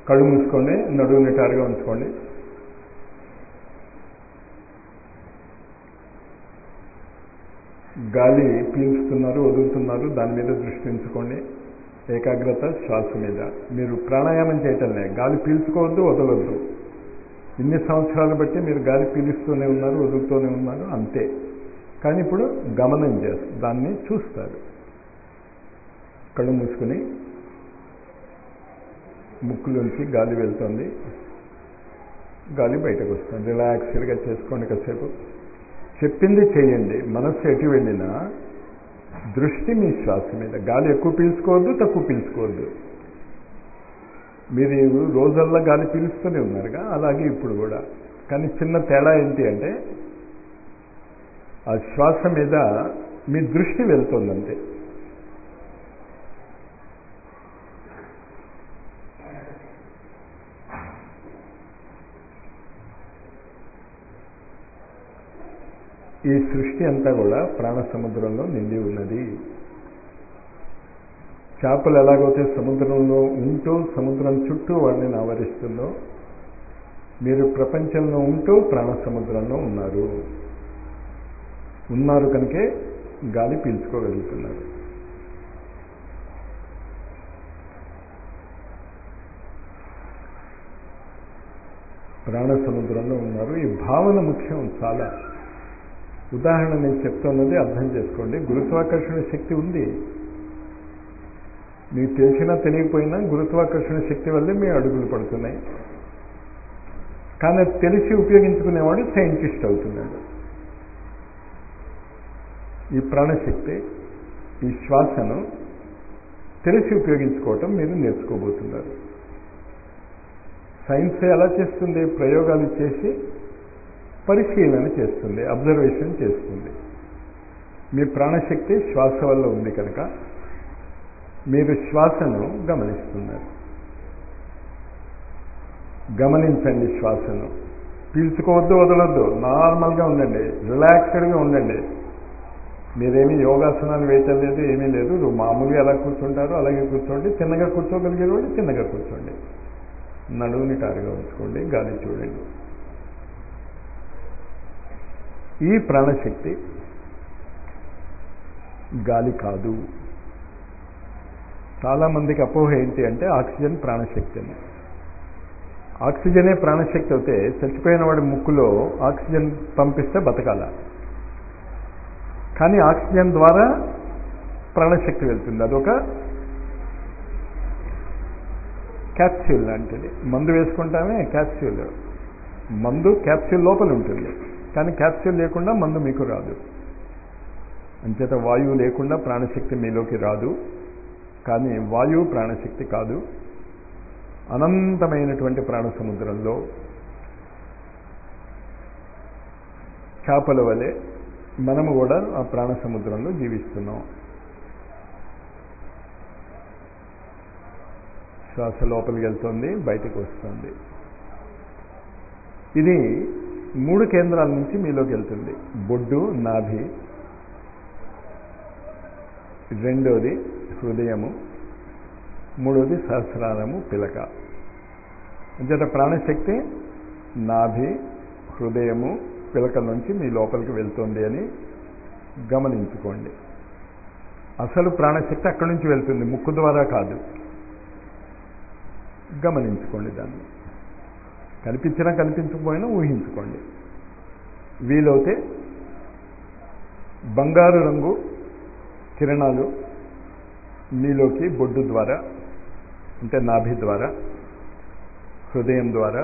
కళ్ళు మూసుకోండి నడువు నిటారుగా ఉంచుకోండి గాలి పీల్చుతున్నారు వదులుతున్నారు దాని మీద దృష్టి ఉంచుకోండి ఏకాగ్రత శ్వాస మీద మీరు ప్రాణాయామం చేయటంలే గాలి పీల్చుకోవద్దు వదలొద్దు ఇన్ని సంవత్సరాలు బట్టి మీరు గాలి పీలుస్తూనే ఉన్నారు వదులుతూనే ఉన్నారు అంతే కానీ ఇప్పుడు గమనం చేస్తారు దాన్ని చూస్తారు కళ్ళు మూసుకుని ముక్కులోంచి గాలి వెళ్తుంది గాలి బయటకు వస్తుంది రిలాక్స్డ్గా చేసుకోండి కాసేపు చెప్పింది చేయండి మనస్సు ఎటు వెళ్ళినా దృష్టి మీ శ్వాస మీద గాలి ఎక్కువ పీల్చుకోవద్దు తక్కువ పీల్చుకోవద్దు మీరు రోజల్లా గాలి పీలుస్తూనే ఉన్నారుగా అలాగే ఇప్పుడు కూడా కానీ చిన్న తేడా ఏంటి అంటే ఆ శ్వాస మీద మీ దృష్టి వెళ్తుందంతే ఈ సృష్టి అంతా కూడా ప్రాణ సముద్రంలో నిండి ఉన్నది చేపలు ఎలాగైతే సముద్రంలో ఉంటూ సముద్రం చుట్టూ వాడిని ఆవరిస్తుందో మీరు ప్రపంచంలో ఉంటూ ప్రాణ సముద్రంలో ఉన్నారు ఉన్నారు కనుకే గాలి పీల్చుకోగలుగుతున్నారు ప్రాణ సముద్రంలో ఉన్నారు ఈ భావన ముఖ్యం చాలా ఉదాహరణ నేను చెప్తున్నది అర్థం చేసుకోండి గురుత్వాకర్షణ శక్తి ఉంది మీకు తెలిసినా తెలియకపోయినా గురుత్వాకర్షణ శక్తి వల్లే మీ అడుగులు పడుతున్నాయి కానీ అది తెలిసి ఉపయోగించుకునేవాడు సైంటిస్ట్ అవుతున్నాడు ఈ ప్రాణశక్తి ఈ శ్వాసను తెలిసి ఉపయోగించుకోవటం మీరు నేర్చుకోబోతున్నారు సైన్స్ ఎలా చేస్తుంది ప్రయోగాలు చేసి పరిశీలన చేస్తుంది అబ్జర్వేషన్ చేస్తుంది మీ ప్రాణశక్తి శ్వాస వల్ల ఉంది కనుక మీరు శ్వాసను గమనిస్తున్నారు గమనించండి శ్వాసను పీల్చుకోవద్దు వదలొద్దు నార్మల్గా ఉండండి రిలాక్స్డ్గా ఉండండి మీరేమి యోగాసనాలు వేయటం లేదు ఏమీ లేదు మామూలుగా ఎలా కూర్చుంటారో అలాగే కూర్చోండి చిన్నగా కూర్చోగలిగే వాళ్ళు చిన్నగా కూర్చోండి నడువుని టారుగా ఉంచుకోండి గాలి చూడండి ఈ ప్రాణశక్తి గాలి కాదు చాలామందికి అపోహ ఏంటి అంటే ఆక్సిజన్ ప్రాణశక్తి అని ఆక్సిజనే ప్రాణశక్తి అయితే చచ్చిపోయిన వాడి ముక్కులో ఆక్సిజన్ పంపిస్తే బతకాల కానీ ఆక్సిజన్ ద్వారా ప్రాణశక్తి వెళ్తుంది అదొక క్యాప్స్యూల్ లాంటిది మందు వేసుకుంటామే క్యాప్స్యూల్ మందు క్యాప్స్యూల్ లోపల ఉంటుంది కానీ క్యాప్స్యూల్ లేకుండా మందు మీకు రాదు అంచేత వాయువు లేకుండా ప్రాణశక్తి మీలోకి రాదు కానీ వాయువు ప్రాణశక్తి కాదు అనంతమైనటువంటి ప్రాణ సముద్రంలో చేపల వలె మనము కూడా ఆ ప్రాణ సముద్రంలో జీవిస్తున్నాం శ్వాస లోపలికి వెళ్తుంది బయటకు వస్తుంది ఇది మూడు కేంద్రాల నుంచి మీలోకి వెళ్తుంది బొడ్డు నాభి రెండోది హృదయము మూడోది సహస్రారము పిలక అంచేత ప్రాణశక్తి నాభి హృదయము పిలకల నుంచి మీ లోపలికి వెళ్తుంది అని గమనించుకోండి అసలు ప్రాణశక్తి అక్కడి నుంచి వెళ్తుంది ముక్కు ద్వారా కాదు గమనించుకోండి దాన్ని కనిపించినా కనిపించకపోయినా ఊహించుకోండి వీలైతే బంగారు రంగు కిరణాలు మీలోకి బొడ్డు ద్వారా అంటే నాభి ద్వారా హృదయం ద్వారా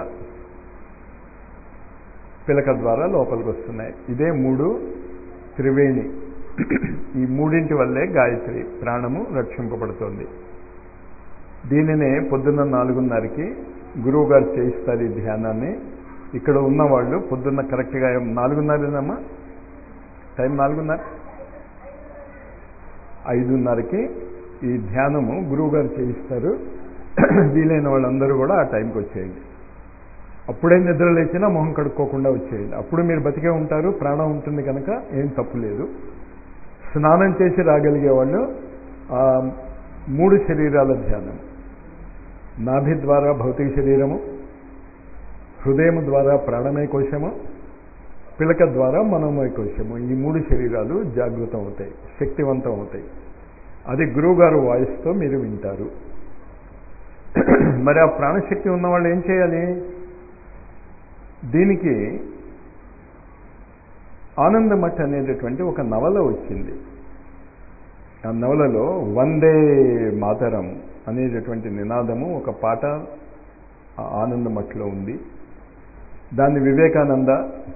పిలక ద్వారా లోపలికి వస్తున్నాయి ఇదే మూడు త్రివేణి ఈ మూడింటి వల్లే గాయత్రి ప్రాణము రక్షింపబడుతోంది దీనినే పొద్దున్న నాలుగున్నరకి గురువు గారు చేయిస్తారు ఈ ధ్యానాన్ని ఇక్కడ ఉన్నవాళ్ళు పొద్దున్న కరెక్ట్గా నాలుగున్నరేనమ్మా టైం నాలుగున్నర ఐదున్నరకి ఈ ధ్యానము గురువు గారు చేయిస్తారు వీలైన వాళ్ళందరూ కూడా ఆ టైంకి వచ్చేయండి అప్పుడే నిద్ర లేచినా మొహం కడుక్కోకుండా వచ్చేయండి అప్పుడు మీరు బతికే ఉంటారు ప్రాణం ఉంటుంది కనుక ఏం తప్పు లేదు స్నానం చేసి రాగలిగే వాళ్ళు మూడు శరీరాల ధ్యానం నాభి ద్వారా భౌతిక శరీరము హృదయం ద్వారా ప్రాణమయ కోశము పిలక ద్వారా మనోమయ కోశము ఈ మూడు శరీరాలు జాగృతం అవుతాయి శక్తివంతం అవుతాయి అది గురువుగారు వాయిస్తో మీరు వింటారు మరి ఆ ప్రాణశక్తి ఉన్న వాళ్ళు ఏం చేయాలి దీనికి ఆనందమఠ్ అనేటటువంటి ఒక నవల వచ్చింది ఆ నవలలో వందే మాతరం అనేటటువంటి నినాదము ఒక పాట ఆనందమఠలో ఉంది దాన్ని వివేకానంద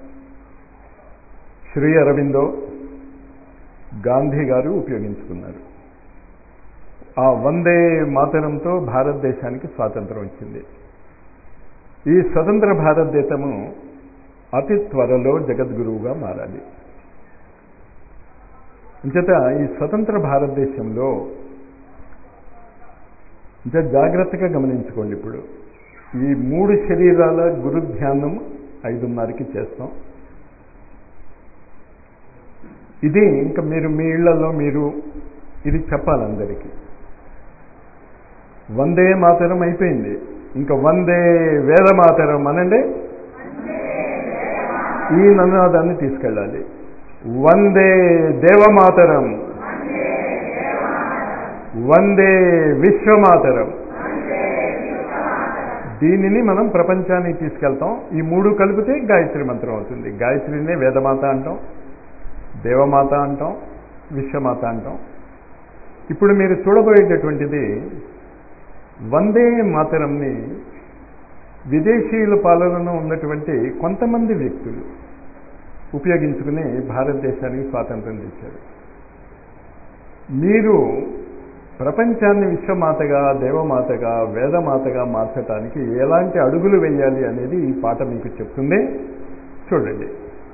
శ్రీ అరవిందో గాంధీ గారు ఉపయోగించుకున్నారు ఆ వందే మాతరంతో భారతదేశానికి స్వాతంత్రం వచ్చింది ఈ స్వతంత్ర భారతదేశము అతి త్వరలో జగద్గురువుగా మారాలి అంచేత ఈ స్వతంత్ర భారతదేశంలో ఇంకా జాగ్రత్తగా గమనించుకోండి ఇప్పుడు ఈ మూడు శరీరాల గురు ధ్యానం ఐదున్నరకి చేస్తాం ఇది ఇంకా మీరు మీ ఇళ్లలో మీరు ఇది చెప్పాలి అందరికీ వందే మాతరం అయిపోయింది ఇంకా వందే వేద మాతరం అనండి ఈ నినాదాన్ని తీసుకెళ్ళాలి వందే దేవమాతరం వందే విశ్వమాతరం దీనిని మనం ప్రపంచానికి తీసుకెళ్తాం ఈ మూడు కలిపితే గాయత్రి మంత్రం అవుతుంది గాయత్రినే వేదమాత అంటాం దేవమాత అంటాం విశ్వమాత అంటాం ఇప్పుడు మీరు చూడబోయేటటువంటిది వందే మాతరంని విదేశీయుల పాలనలో ఉన్నటువంటి కొంతమంది వ్యక్తులు ఉపయోగించుకుని భారతదేశానికి స్వాతంత్రం తెచ్చారు మీరు ప్రపంచాన్ని విశ్వమాతగా దేవమాతగా వేదమాతగా మార్చడానికి ఎలాంటి అడుగులు వేయాలి అనేది ఈ పాట మీకు చెప్తుంది చూడండి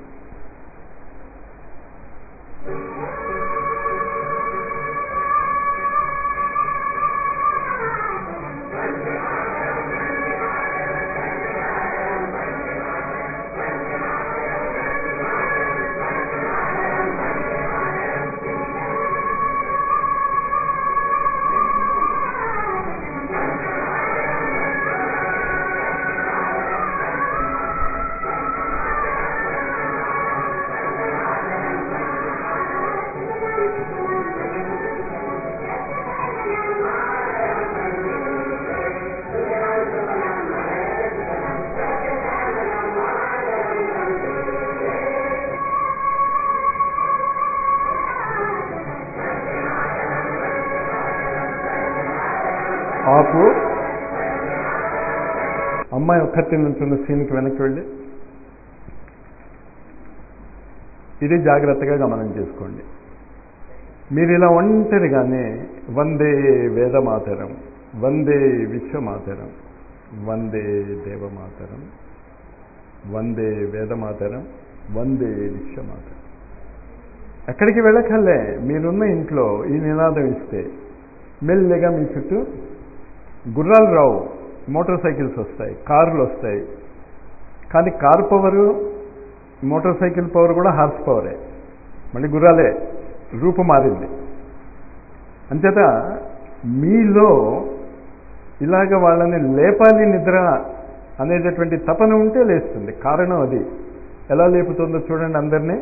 ఆపు అమ్మాయి ఒక్కటి నుంచున్న సీన్కి వెనక్కి వెళ్ళి ఇది జాగ్రత్తగా గమనం చేసుకోండి మీరు ఇలా ఒంటరిగానే వందే వేదమాతరం వందే విశ్వమాతరం వందే దేవమాతరం వందే వేదమాతరం వందే విశ్వమాతరం ఎక్కడికి వెళ్ళకల్లే మీరున్న ఇంట్లో ఈ నినాదం ఇస్తే మెల్లిగా మీ చుట్టూ గుర్రాలు రావు మోటార్ సైకిల్స్ వస్తాయి కార్లు వస్తాయి కానీ car power motorcycle power కూడా హార్స్ పవరే మళ్ళీ గుర్రాలే రూపు మారింది అంచేత మీలో ఇలాగ వాళ్ళని లేపాలి నిద్ర అనేటటువంటి తపన ఉంటే లేస్తుంది కారణం అది ఎలా లేపుతుందో చూడండి అందరినీ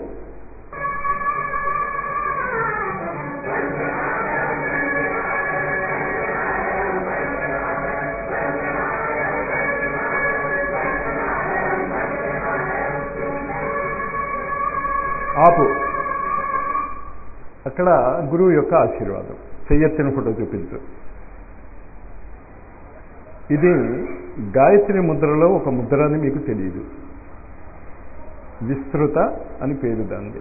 ఆపు అక్కడ గురువు యొక్క ఆశీర్వాదం చెయ్యెత్తిన ఫోటో చూపించు ఇది గాయత్రి ముద్రలో ఒక ముద్ర అని మీకు తెలియదు విస్తృత అని పేరు దానిది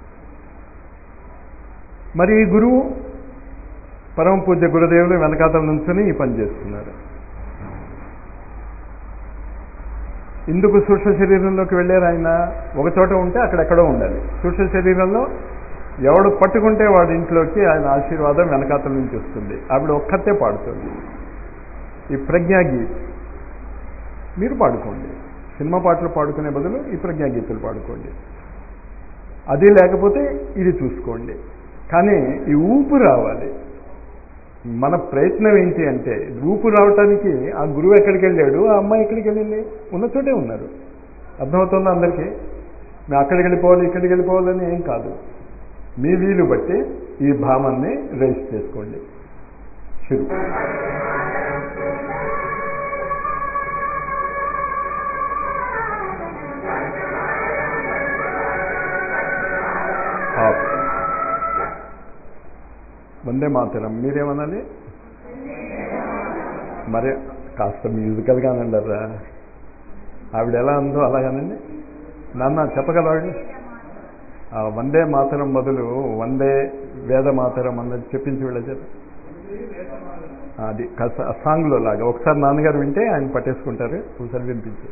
మరి ఈ గురువు పరమ పూజ్య గురుదేవులు వెనకాతల నుంచుని ఈ పని చేస్తున్నారు ఇందుకు సూక్ష్మ శరీరంలోకి వెళ్ళారు ఆయన ఒక చోట ఉంటే అక్కడెక్కడో ఉండాలి సూక్ష్మ శరీరంలో ఎవడు పట్టుకుంటే వాడి ఇంట్లోకి ఆయన ఆశీర్వాదం వెనకాతల నుంచి వస్తుంది ఆవిడ ఒక్కతే పాడుతుంది ఈ ప్రజ్ఞాగీత్ మీరు పాడుకోండి సినిమా పాటలు పాడుకునే బదులు ఈ ప్రజ్ఞాగీతులు పాడుకోండి అది లేకపోతే ఇది చూసుకోండి కానీ ఈ ఊపు రావాలి మన ప్రయత్నం ఏంటి అంటే రూపు రావటానికి ఆ గురువు ఎక్కడికి వెళ్ళాడు ఆ అమ్మాయి ఎక్కడికి వెళ్ళింది ఉన్న చోటే ఉన్నారు అర్థమవుతుందా అందరికీ మేము అక్కడికి వెళ్ళిపోవాలి ఇక్కడికి వెళ్ళిపోవాలని ఏం కాదు మీ వీలు బట్టి ఈ భావాన్ని రైస్ చేసుకోండి శురు ఆఫ్ వందే మాతరం మీరేమనాలి మరి కాస్త మ్యూజికల్గా అనండరా ఆవిడ ఎలా ఉందో అలాగనండి నాన్న చెప్పగలవాడు ఆ వందే మాతరం బదులు వందే వేద మాతరం అన్నది చెప్పించి వీళ్ళ చేత అది కాస్త ఆ సాంగ్లో లాగా ఒకసారి నాన్నగారు వింటే ఆయన పట్టేసుకుంటారు ఒకసారి వినిపించి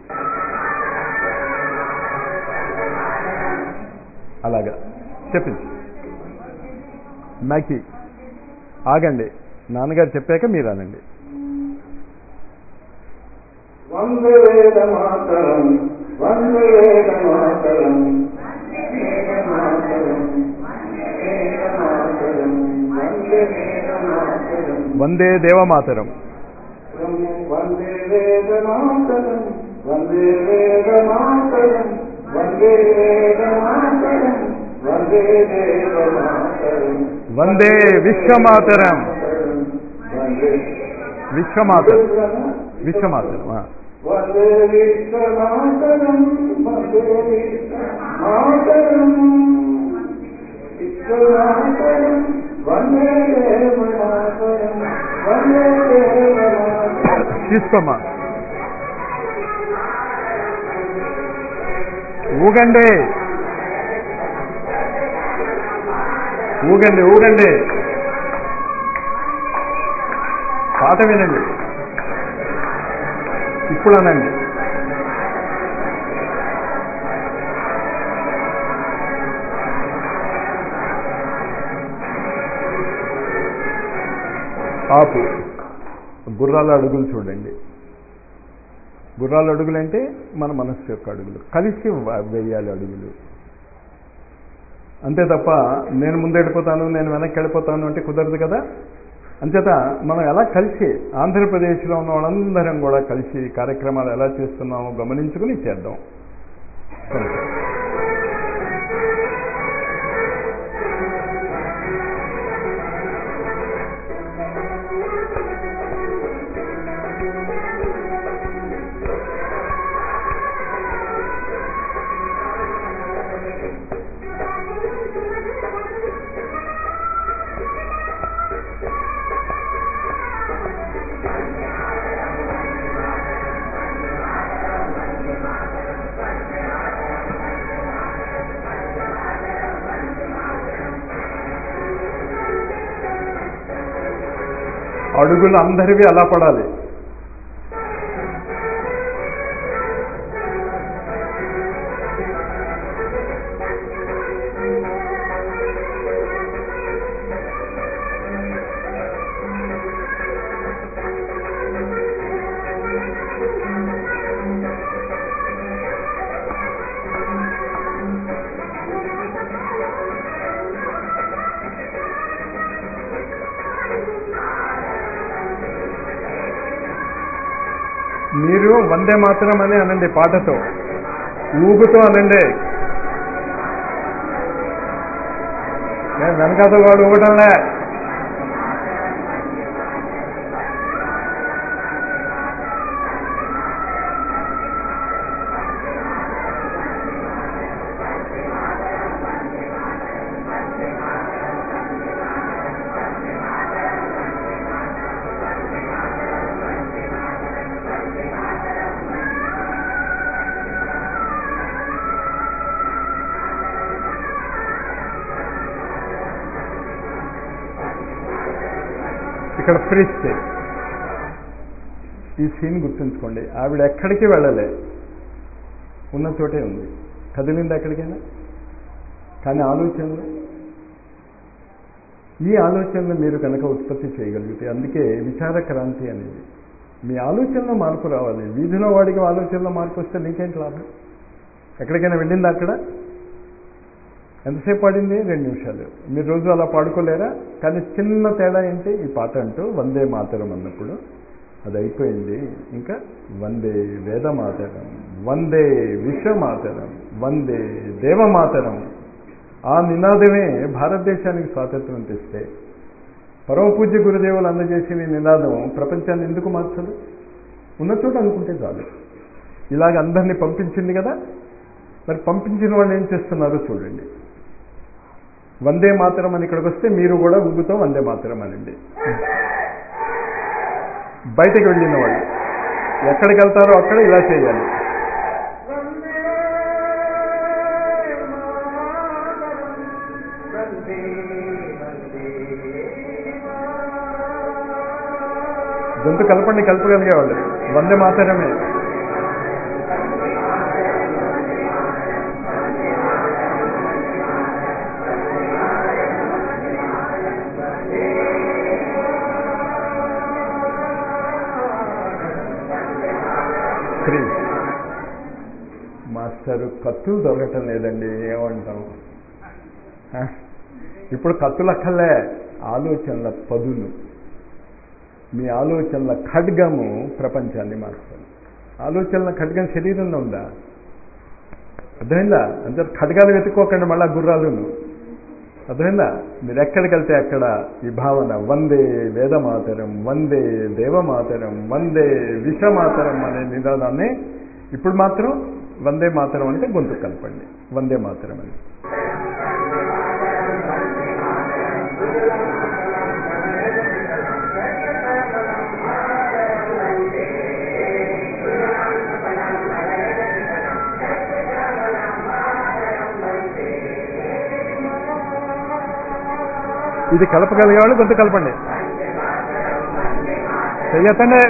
అలాగా చెప్పించి నాకి ఆగండి నాన్నగారు చెప్పాక మీరు అనండి వందే వేద మాతరం వందే వేద మాతరం వేద మాతరం వేద మాతరం వందే వేద మాతరం వందే దేవమాతరం వందే వేద మాతరం వందే వేద మాతరం వందే వేద మాతరం వందే వేద మాతరం వందే విశ్వమాతరం వందే విశ్వమాతరం విశ్వమాతరం ఆ. వందే విశ్వమాతరం వందే విశ్వమాతరం విశ్వమాతరం వందే దేవమాతరం వందే దేవమాతరం తీసుకోమ్మా ఊగండి ఊగండి ఊగండి పాట వినండి ఇప్పుడు అనండి ఆపు గుర్రాల అడుగులు చూడండి గుర్రాల అడుగులు అంటే మన మనస్సు యొక్క అడుగులు కలిసి వ- వేయాలి అడుగులు అంతే తప్ప నేను ముందు వెళ్ళిపోతాను నేను వెనక్కి వెళ్ళిపోతాను అంటే కుదరదు కదా అంచేత మనం ఎలా కలిసి ఆంధ్రప్రదేశ్లో ఉన్న వాళ్ళందరం కూడా కలిసి కార్యక్రమాలు ఎలా చేస్తున్నామో గమనించుకుని చేద్దాం అడుగులు అందరివి అలా పడాలి మీరు వందే మాత్రం అని అనండి పాటతో ఊగుతూ అనండి నేను వెనకాత వాడు ఊగటంలే ఇక్కడ ఫ్రీజ్ చేయి ఈ సీన్ గుర్తుంచుకోండి ఆవిడ ఎక్కడికి వెళ్ళలే ఉన్న చోటే ఉంది కదిలింది ఎక్కడికైనా కానీ ఆలోచనలు ఈ ఆలోచనలు మీరు కనుక ఉత్పత్తి చేయగలిగితే అందుకే విచార క్రాంతి అనేది మీ ఆలోచనలో మార్పు రావాలి వీధిలో వాడికి ఆలోచనలో మార్పు వస్తే నీకేంటి లాభం ఎక్కడికైనా వెళ్ళిందా అక్కడ ఎంతసేపు పాడింది రెండు నిమిషాలు మీరు రోజు అలా పాడుకోలేరా కానీ చిన్న తేడా ఏంటి ఈ పాట అంటూ వందే మాతరం అన్నప్పుడు అది అయిపోయింది ఇంకా వందే వేదమాతరం వందే విశ్వమాతరం వందే దేవమాతరం ఆ నినాదమే భారతదేశానికి స్వాతంత్రం తెస్తే పరమ పూజ్య గురుదేవులు అందజేసిన ఈ నినాదం ప్రపంచాన్ని ఎందుకు మార్చదు ఉన్న చోట అనుకుంటే చాలు ఇలాగ అందరినీ పంపించింది కదా మరి పంపించిన వాళ్ళు ఏం చేస్తున్నారో చూడండి వందే మాతరం అని ఇక్కడికి వస్తే మీరు కూడా ఊగుతో వందే మాతరం అనండి బయటకు వెళ్ళిన వాళ్ళు ఎక్కడికి వెళ్తారో అక్కడ ఇలా చేయాలి గొంతు కలపండి కలపగలిగే వాళ్ళు వందే మాతరమే త్రీ మాస్టరు కత్తులు దొరకటం లేదండి ఏమంటాం హ? ఇప్పుడు కత్తులు అక్కర్లే ఆలోచనల పదులు మీ ఆలోచనల ఖడ్గము ప్రపంచాన్ని మారుస్తుంది ఆలోచనల ఖడ్గం శరీరంలో ఉందా అర్థమైందా అంటే ఖడ్గాలు వెతుక్కోకండి మళ్ళా గుర్రాలును అర్థమైందా మీరు ఎక్కడికి వెళ్తే అక్కడ ఈ భావన వందే వేదమాతరం వందే దేవమాతరం వందే విషమాతరం అనే నినాదాన్ని ఇప్పుడు మాత్రం వందే మాతరం అంటే గొంతు కలపండి వందే మాతరం అని ఇది కలపగలిగే వాళ్ళు గొంతు కలపండి చెయ్యతండి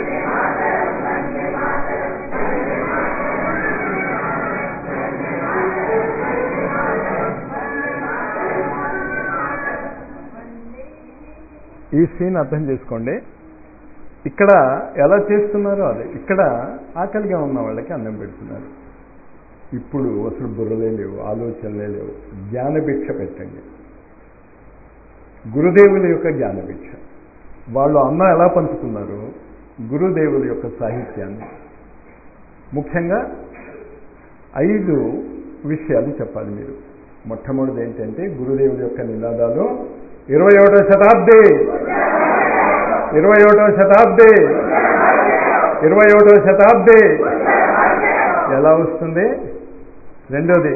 ఈ సీన్ అర్థం చేసుకోండి ఇక్కడ ఎలా చేస్తున్నారో అదే ఇక్కడ ఆకలిగా ఉన్న వాళ్ళకి అన్నం పెడుతున్నారు ఇప్పుడు అసలు బుర్రలే లేవు ఆలోచనలే లేవు జ్ఞానభిక్ష పెట్టండి గురుదేవుల యొక్క జ్ఞానభిక్ష వాళ్ళు అన్నం ఎలా పంచుకున్నారు గురుదేవుల యొక్క సాహిత్యాన్ని ముఖ్యంగా ఐదు విషయాలు చెప్పాలి మీరు మొట్టమొదటిది ఏంటంటే గురుదేవుల యొక్క నినాదాలు ఇరవై ఒకటో శతాబ్ది ఇరవై ఒకటో శతాబ్ది ఇరవై ఒకటో శతాబ్ది ఎలా వస్తుంది రెండోది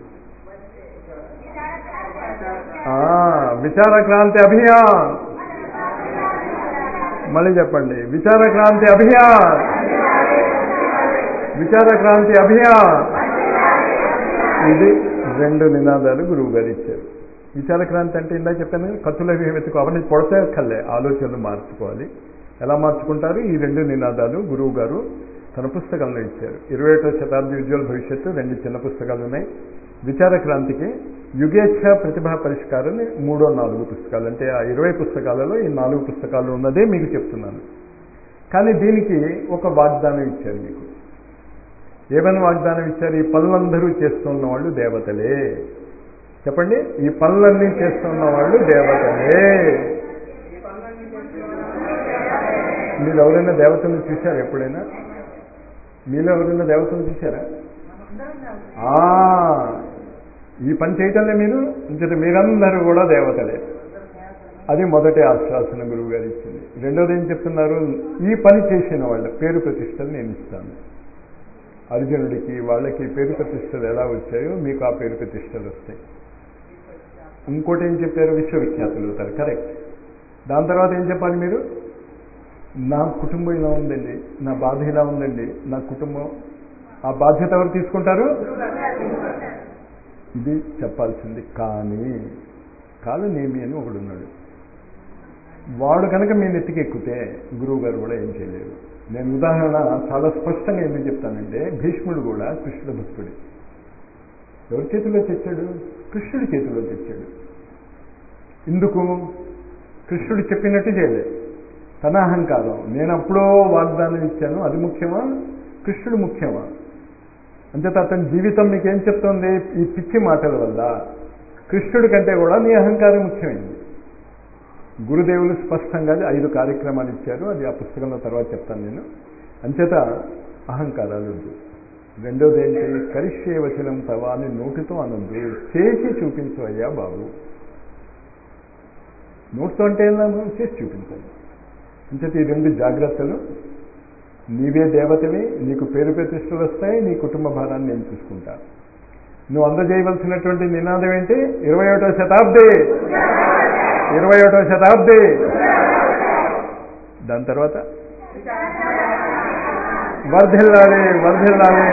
ఆ, విచార క్రాంతి అభియాన్ మళ్ళీ చెప్పండి విచార క్రాంతి అభియాన్ విచార క్రాంతి అభియాన్ ఇది రెండు నినాదాలు గురువు గారు ఇచ్చారు విచార క్రాంతి అంటే ఇందా చెప్పాను కదా, కత్తుల వెతుకు అవన్నీ పొడతే కల్లే ఆలోచనలు మార్చుకోవాలి ఎలా మార్చుకుంటారు ఈ రెండు నినాదాలు గురువు గారు తన పుస్తకంలో ఇచ్చారు ఇరవై ఒకటో శతాబ్ది ఉజ్వల భవిష్యత్తు రెండు చిన్న పుస్తకాలు ఉన్నాయి విచార క్రాంతికి యుగేచ్ఛ ప్రతిభా పరిష్కారం మూడో నాలుగు పుస్తకాలు అంటే ఆ ఇరవై పుస్తకాలలో ఈ నాలుగు పుస్తకాలు ఉన్నదే మీకు చెప్తున్నాను కానీ దీనికి ఒక వాగ్దానం ఇచ్చారు మీకు ఏమని వాగ్దానం ఇచ్చారు ఈ పనులందరూ చేస్తున్న వాళ్ళు దేవతలే చెప్పండి ఈ పనులన్నీ చేస్తున్న వాళ్ళు దేవతలే మీరు ఎవరైనా దేవతలను చూశారా ఎప్పుడైనా మీలో ఎవరైనా దేవతలు చూశారా ఆ, ఈ పని చేయటంలే మీరు ఇంకటి మీరందరూ కూడా దేవతలే అది మొదటి ఆశ్వాసన గురువు గారు ఇచ్చింది రెండోది ఏం చెప్తున్నారు ఈ పని చేసిన వాళ్ళ పేరు ప్రతిష్టలు నేను ఇస్తాను అర్జునుడికి వాళ్ళకి పేరు ప్రతిష్టలు ఎలా వచ్చాయో మీకు ఆ పేరు ప్రతిష్టలు వస్తాయి ఇంకోటి ఏం చెప్పారు విశ్వవిఖ్యాతులు అవుతారు కరెక్ట్ దాని తర్వాత ఏం చెప్పాలి మీరు నా కుటుంబం ఇలా ఉందండి నా బాధ ఇలా ఉందండి నా కుటుంబం ఆ బాధ్యత ఎవరు తీసుకుంటారు ఇది చెప్పాల్సింది కానీ కాలనేమి అని ఒకడున్నాడు వాడు కనుక మీ నెత్తికి ఎక్కితే గురువు గారు కూడా ఏం చేయలేరు నేను ఉదాహరణ చాలా స్పష్టంగా ఎందుకు చెప్తానంటే భీష్ముడు కూడా కృష్ణుడు భక్తుడు ఎవరి చేతిలో తెచ్చాడు కృష్ణుడి చేతిలో తెచ్చాడు ఎందుకు కృష్ణుడు చెప్పినట్టు చేయలేదు తన అహంకారం నేను అప్పుడో వాగ్దానం ఇచ్చాను అది ముఖ్యమా కృష్ణుడు ముఖ్యమా అంచేత అతని జీవితం మీకేం చెప్తోంది ఈ పిచ్చి మాటల వల్ల కృష్ణుడి కంటే కూడా నీ అహంకారం ముఖ్యమైంది గురుదేవులు స్పష్టంగా ఐదు కార్యక్రమాలు ఇచ్చారు అది ఆ పుస్తకంలో తర్వాత చెప్తాను నేను అంచేత అహంకారాలు వద్దు రెండోది ఏంటి కరిష్యే వచనం తవా అని నోటితో అనొద్దు చేసి చూపించు అయ్యా బాబు నోటితో అంటే ఏమన్నా చేసి చూపించండి అంచేత ఈ రెండు జాగ్రత్తలు నీవే దేవతవి నీకు పేరు ప్రతిష్టలు వస్తాయి నీ కుటుంబ భారాన్ని నేను చూసుకుంటా నువ్వు అందజేయవలసినటువంటి నినాదం ఏంటి ఇరవై ఒకటో శతాబ్ది ఇరవై ఒకటో శతాబ్ది దాని తర్వాత వర్ధిల్లాలి వర్ధిల్లాలి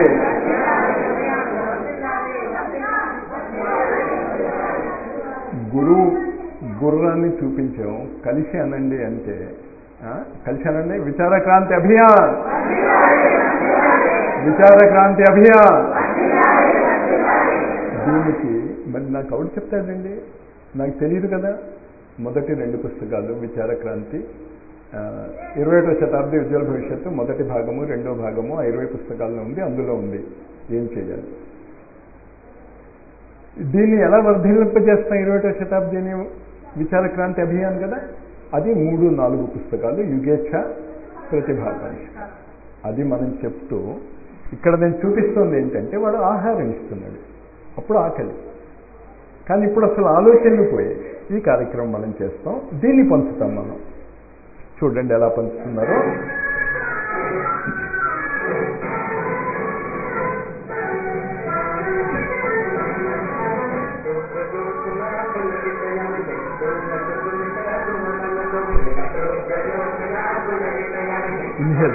గురువు గుర్రాన్ని చూపించాం కలిసి అనండి అంటే ఆ, కలిసి అనండి విచార క్రాంతి అభియాన్ విచార క్రాంతి అభియాన్ దీనికి మరి నాకు ఎవరు చెప్తాడండి నాకు తెలియదు కదా మొదటి రెండు పుస్తకాలు విచార క్రాంతి ఆ, ఇరవై ఒకటో శతాబ్ది ఉజ్వల భవిష్యత్తు మొదటి భాగము రెండో భాగము ఆ ఇరవై పుస్తకాల్లో ఉంది అందులో ఉంది ఏం చేయాలి దీన్ని ఎలా వర్ధిల్లింపజేస్తాం ఇరవై ఒకటో శతాబ్దిని విచార క్రాంతి అభియాన్ కదా అది మూడు నాలుగు పుస్తకాలు యుగేచ్ఛ ప్రతిభాకాంక్ష అది మనం చెప్తూ ఇక్కడ నేను చూపిస్తుంది ఏంటంటే వాడు ఆహారం ఇస్తున్నాడు అప్పుడు ఆకలి కానీ ఇప్పుడు అసలు ఆలోచనలు పోయాయి ఈ కార్యక్రమం మనం చేస్తాం దీన్ని పంచుతాం మనం చూడండి ఎలా పంచుతున్నారో ఇన్హేల్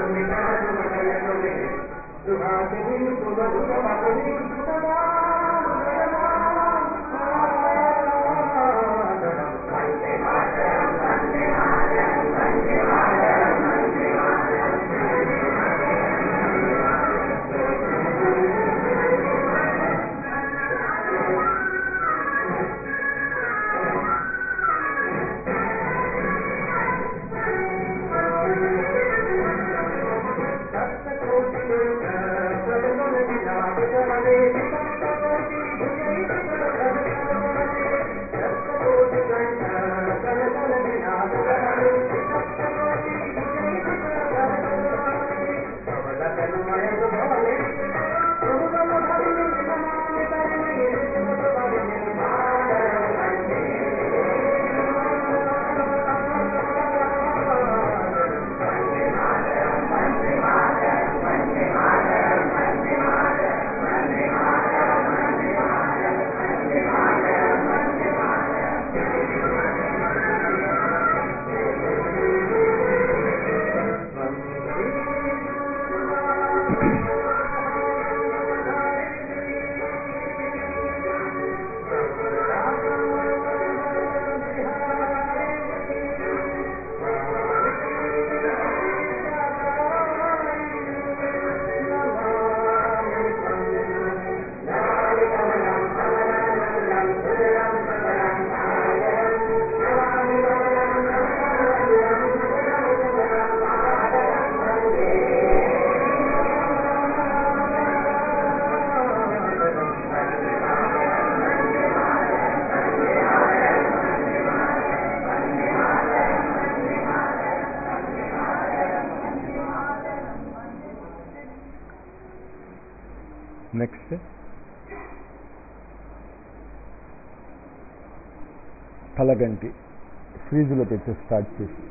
నెక్స్ట్ తలగంటి ఫ్రీజ్లో పెట్టి స్టార్ట్ చేసి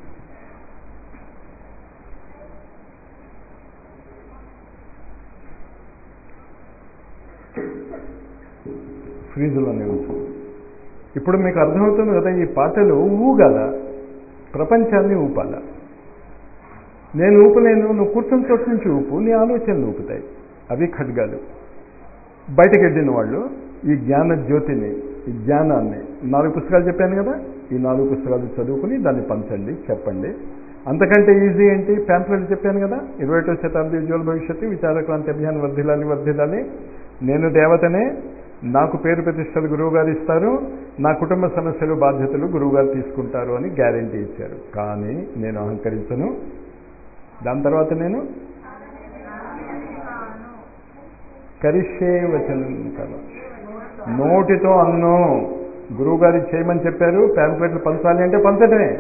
ఫ్రీజులోనే ఉంచు ఇప్పుడు మీకు అర్థమవుతుంది కదా ఈ పాటలు ఊగల ప్రపంచాన్ని ఊపాల నేను ఊపలేను నువ్వు కూర్చుని చోటు నుంచి ఊపు నీ ఆలోచనలు ఊపుతాయి అవి ఖడ్గాలు బయటకు వెళ్ళిన వాళ్ళు ఈ జ్ఞాన జ్యోతిని ఈ జ్ఞానాన్ని నాలుగు పుస్తకాలు చెప్పాను కదా ఈ నాలుగు పుస్తకాలు చదువుకుని దాన్ని పంచండి చెప్పండి అంతకంటే ఈజీ ఏంటి ప్యాంప్లెట్ చెప్పాను కదా ఇరవై ఒకటో శతాబ్ది ఉజ్వల భవిష్యత్తు విచారక్రాంతి అభియాన్ వర్ధిల్లాలి వర్ధిల్లాలి నేను దేవతనే నాకు పేరు ప్రతిష్టలు గురువుగారు ఇస్తారు నా కుటుంబ సమస్యలు బాధ్యతలు గురువుగారు తీసుకుంటారు అని గ్యారంటీ ఇచ్చారు కానీ నేను అహంకరించను దాని తర్వాత నేను కరిష్యే వచనం కదా నోటితో అన్నో గురువు గారు చేయమని చెప్పారు ప్యాంప్లెట్లు పంచాలి అంటే పంచడమే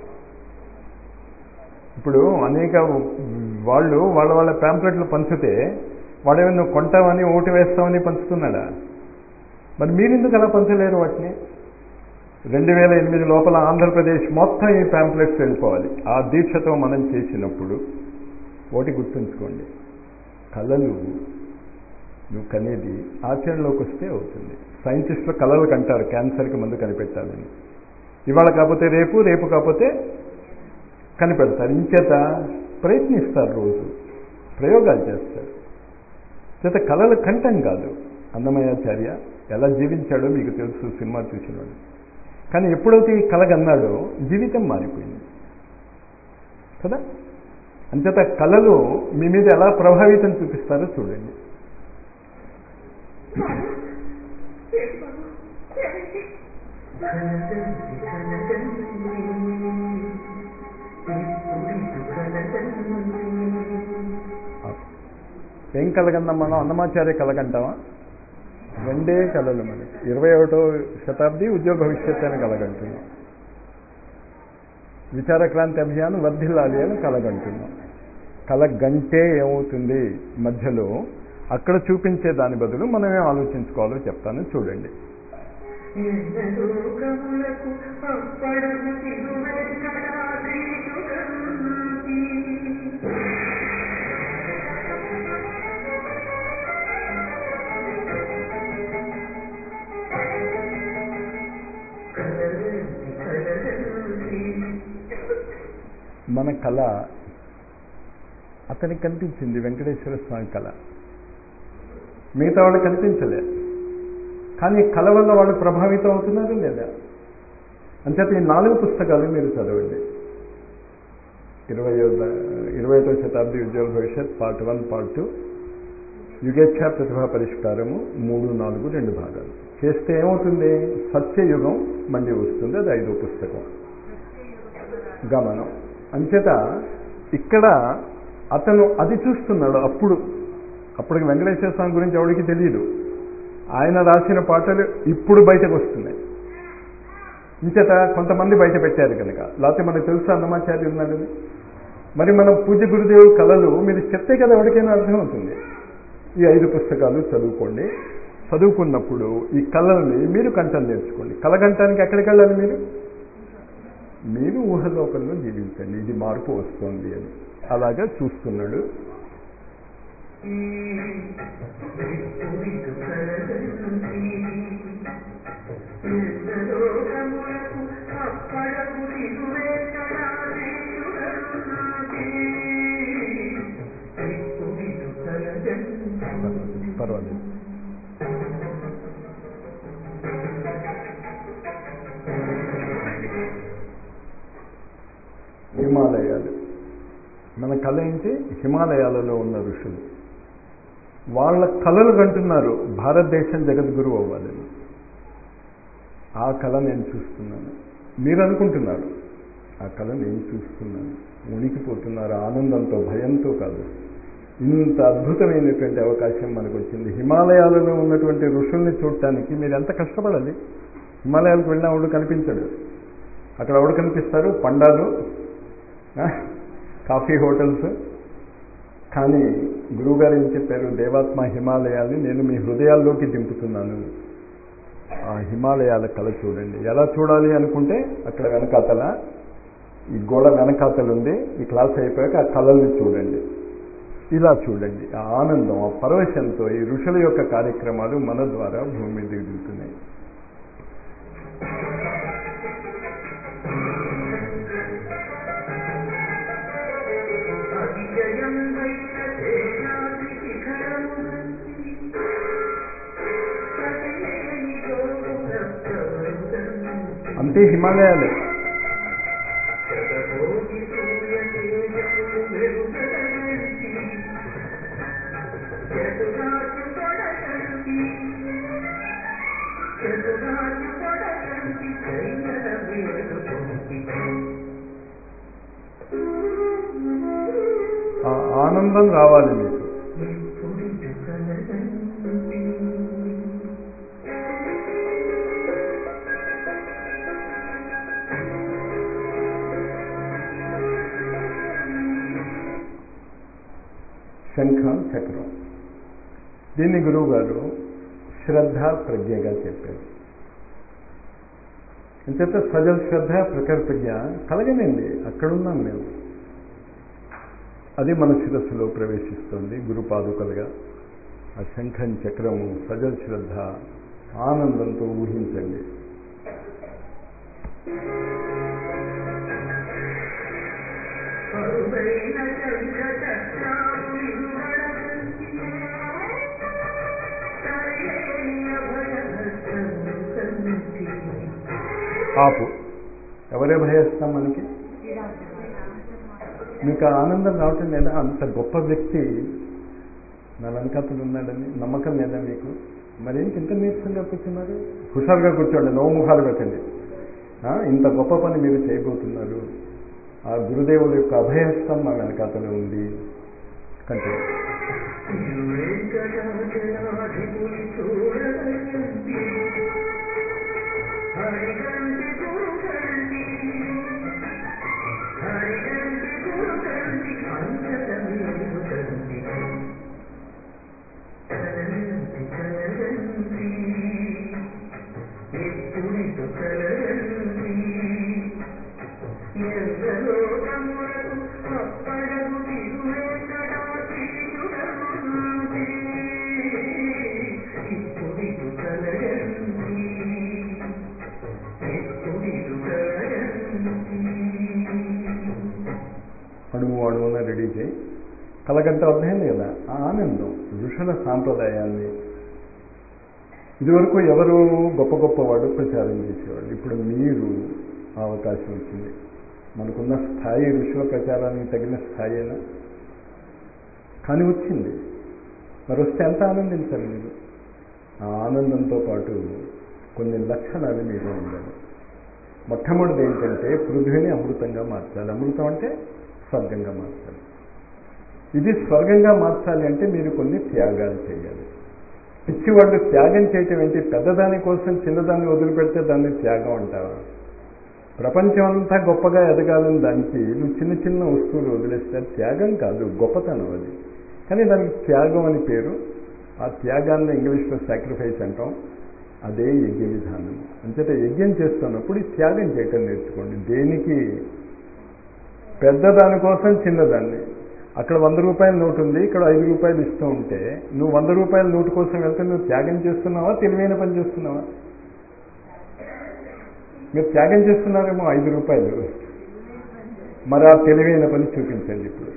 ఇప్పుడు అనేక వాళ్ళు వాళ్ళ వాళ్ళ ప్యాంప్లెట్లు పంచితే వాడేమో నువ్వు కొంటామని ఓటు వేస్తామని పంచుతున్నాడా మరి మీరెందుకు అలా పంచలేరు వాటిని రెండు వేల ఎనిమిది లోపల ఆంధ్రప్రదేశ్ మొత్తం ఈ ప్యాంప్లెట్స్ వెళ్ళిపోవాలి ఆ దీక్షతో మనం చేసినప్పుడు ఒకటి గుర్తుంచుకోండి కళలు నువ్వు కనేది ఆచరణలోకి వస్తే అవుతుంది సైంటిస్టులు కళలు కంటారు క్యాన్సర్కి మందు కనిపెట్టాలని ఇవాళ కాకపోతే రేపు రేపు కాకపోతే కనిపెడతారు ఇంచేత ప్రయత్నిస్తారు రోజు ప్రయోగాలు చేస్తారు చేత కళలు కంఠం కాదు అన్నమయాచార్య ఎలా జీవించాడో మీకు తెలుసు సినిమా చూసినవాడు కానీ ఎప్పుడైతే ఈ కలగన్నాడో జీవితం మారిపోయింది కదా అంచేత కళలు మీ మీద ఎలా ప్రభావితం చూపిస్తారో చూడండి ఏం కలగందాం మనం అన్నమాచార్య కలగంటామా రెండే కళలు మనకి ఇరవై ఒకటో శతాబ్ది ఉద్యోగ భవిష్యత్ అని కలగంటున్నాం విచార క్రాంతి అభియాన్ వర్ధిల్లాలి అని కలగంటున్నాం కలగంటే ఏమవుతుంది మధ్యలో అక్కడ చూపించే దాని బదులు మనం ఏం ఆలోచించుకోవాలో చెప్తాను చూడండి లోకములకు అప్పడము తిరువెంకటాద్రీశుగంతి. కలరంతి కలరంతి. మన కళ అతనికి కనిపించింది వెంకటేశ్వర స్వామి కళ మిగతా వాళ్ళు కనిపించలే కానీ కళ వల్ల వాళ్ళు ప్రభావితం అవుతున్నారు లేదా అంచేత ఈ నాలుగు పుస్తకాలు మీరు చదవండి ఇరవై ఇరవై ఒకటో శతాబ్ది ఉద్యోగ భవిష్యత్ పార్ట్ వన్ పార్ట్ టూ యుగేచ్ఛ ప్రతిభా పరిష్కారము మూడు నాలుగు రెండు భాగాలు చేస్తే ఏమవుతుంది సత్యయుగం మళ్ళీ వస్తుంది అది ఐదో పుస్తకం గమనం అంచేత ఇక్కడ అతను అది చూస్తున్నాడు అప్పుడు అప్పటికి వెంకటేశ్వర స్వామి గురించి ఎవరికి తెలియదు ఆయన రాసిన పాటలు ఇప్పుడు బయటకు వస్తున్నాయి ఇంచేత కొంతమంది బయట పెట్టారు కనుక లేకపోతే మనకు తెలుసు అన్నమాచార్య ఉన్నాడని మరి మనం పూజ్య గురుదేవుడు కళలు మీరు చెప్తే కదా ఎవరికైనా అర్థమవుతుంది ఈ ఐదు పుస్తకాలు చదువుకోండి చదువుకున్నప్పుడు ఈ కళల్ని మీరు కంఠం నేర్చుకోండి కళ కంఠానికి ఎక్కడికి వెళ్ళాలి మీరు మీరు ఊహలోకంలో జీవించండి ఇది మార్పు వస్తుంది అని అలాగా చూస్తున్నాడు విప్పుడిటు కలరంతి. లోకములకు అప్పడము తిరువెంకటాద్రీశుగంతి. విప్పుడిటు కలరంతి. పర్వాలేదు హిమాలయాలు మన కళ ఏంటి హిమాలయాలలో ఉన్న ఋషులు వాళ్ళ కళలు కంటున్నారు భారతదేశం జగద్గురు అవ్వాలని ఆ కళ నేను చూస్తున్నాను మీరు అనుకుంటున్నారు ఆ కళ నేను చూస్తున్నాను ఉనికిపోతున్నారు ఆనందంతో భయంతో కాదు ఇంత అద్భుతమైనటువంటి అవకాశం మనకు వచ్చింది హిమాలయాలలో ఉన్నటువంటి ఋషుల్ని చూడటానికి మీరు ఎంత కష్టపడాలి హిమాలయాలకు వెళ్ళినా ఎవడు కనిపించడు అక్కడ ఎవడు కనిపిస్తారు పండాలు ఆ, కాఫీ హోటల్స్ కానీ గురువుగారు ఏం చెప్పారు దేవాత్మ హిమాలయాల్ని నేను మీ హృదయాల్లోకి దింపుతున్నాను ఆ హిమాలయాల కళ చూడండి ఎలా చూడాలి అనుకుంటే అక్కడ వెనకాతల ఈ గోడ వెనకాతలు ఉంది ఈ క్లాస్ అయిపోయాక ఆ కళల్ని చూడండి ఇలా చూడండి ఆ ఆనందం ఆ పరవశంతో ఈ ఋషుల యొక్క కార్యక్రమాలు మన ద్వారా భూమి మీద దిగుతున్నాయి అతిశయం వైన సేనాద్రి శిఖరమునంది. ప్రతిలేని జోగున ప్రవరుదంతి. అంతే హిమాలయాలే శతకోటి సూర్య తేజములు వెలుగడంతి. చతురార్య పడకంతి. చతురార్య పడకంతి. చైతన వేలుకొంటి. ఆ ఆనందం రావాలి మీకు విప్పుడిటు కలరంతి. శంఖం చక్రం దీన్ని గురువు గారు శ్రద్ధ ప్రజ్ఞగా చెప్పారు అంచేత సజల శ్రద్ధ ప్రఖర ప్రజ్ఞ కలగనండి అక్కడున్నాం మేము అది మన శిరస్సులో ప్రవేశిస్తుంది గురుపాదుకలుగా ఆ శంఖం చక్రము సజల శ్రద్ధ ఆనందంతో ఊహించండి అరుదైన శంఖ చక్రాలు ఇరువడగంటి సరిలేని అభయహస్తము కంటి ఆపు ఎవరే భయస్తాం మనకి మీకు ఆ ఆనందం రావటం లేదా అంత గొప్ప వ్యక్తి నా వెనకాతలు ఉన్నాడని నమ్మకం లేదా మీకు మరేంటి ఇంత నీరసంగా కూర్చున్నారు హుషారుగా కూర్చోండి నోముఖాలు పెట్టండి ఆ, ఇంత గొప్ప పని మీరు చేయబోతున్నారు ఆ గురుదేవుల యొక్క అభయహస్తం మా వెనకాతలో ఉంది కంటిన్యూ వెంకటాచలాధిపుని చూడగంటి హరిగంటి గురుగంటి హరిగంటి గురుగంటి అంతట మీరు గంటి కలగంటి కలగంటి ఎప్పుడిటు కలగంటి ఎందలోకములకు అప్పడగు తిరువేంకటాచీయుడంటి ఇప్పుడిటు కలగంటి ఇప్పుడిటు కలగంటి అణువు అణువున రెడీ చేయి కలగంట అర్థమైంది కదా ఆ ఆనందం ఋషుల సాంప్రదాయాన్ని ఇదివరకు ఎవరు గొప్ప గొప్పవాడు ప్రచారం చేసేవాళ్ళు ఇప్పుడు మీరు ఆ అవకాశం వచ్చింది మనకున్న స్థాయి ఋషుల ప్రచారానికి తగిన స్థాయినా కానీ వచ్చింది మరి వస్తే ఎంత ఆనందించాలి మీరు ఆ ఆనందంతో పాటు కొన్ని లక్షణాలు మీరు ఉండాలి మొట్టమొదటిది ఏంటంటే పృథ్వీని అమృతంగా మార్చాలి అమృతం అంటే స్వర్గంగా మార్చాలి ఇది స్వర్గంగా మార్చాలి అంటే మీరు కొన్ని త్యాగాలు చేయాలి పిచ్చి వాళ్ళు త్యాగం చేయటం ఏంటి పెద్దదాని కోసం చిన్నదాన్ని వదిలిపెడితే దాన్ని త్యాగం అంటావా ప్రపంచం అంతా గొప్పగా ఎదగాలని దానికి నువ్వు చిన్న చిన్న వస్తువులు వదిలేస్తే అది త్యాగం కాదు గొప్పతనం అది కానీ దానికి త్యాగం అని పేరు ఆ త్యాగాన్ని ఇంగ్లీష్లో సాక్రిఫైస్ అంటాం అదే యజ్ఞ విధానం అంచేత యజ్ఞం చేస్తున్నప్పుడు ఈ త్యాగం చేయటం నేర్చుకోండి దేనికి పెద్దదాని కోసం చిన్నదాన్ని అక్కడ వంద రూపాయల నోటు ఉంది ఇక్కడ ఐదు రూపాయలు ఇస్తూ ఉంటే నువ్వు వంద రూపాయల నోటు కోసం వెళ్తే నువ్వు త్యాగం చేస్తున్నావా తెలివైన పని చేస్తున్నావా మీరు త్యాగం చేస్తున్నారేమో ఐదు రూపాయలు మరి ఆ తెలివైన పని చూపించండి ఇప్పుడు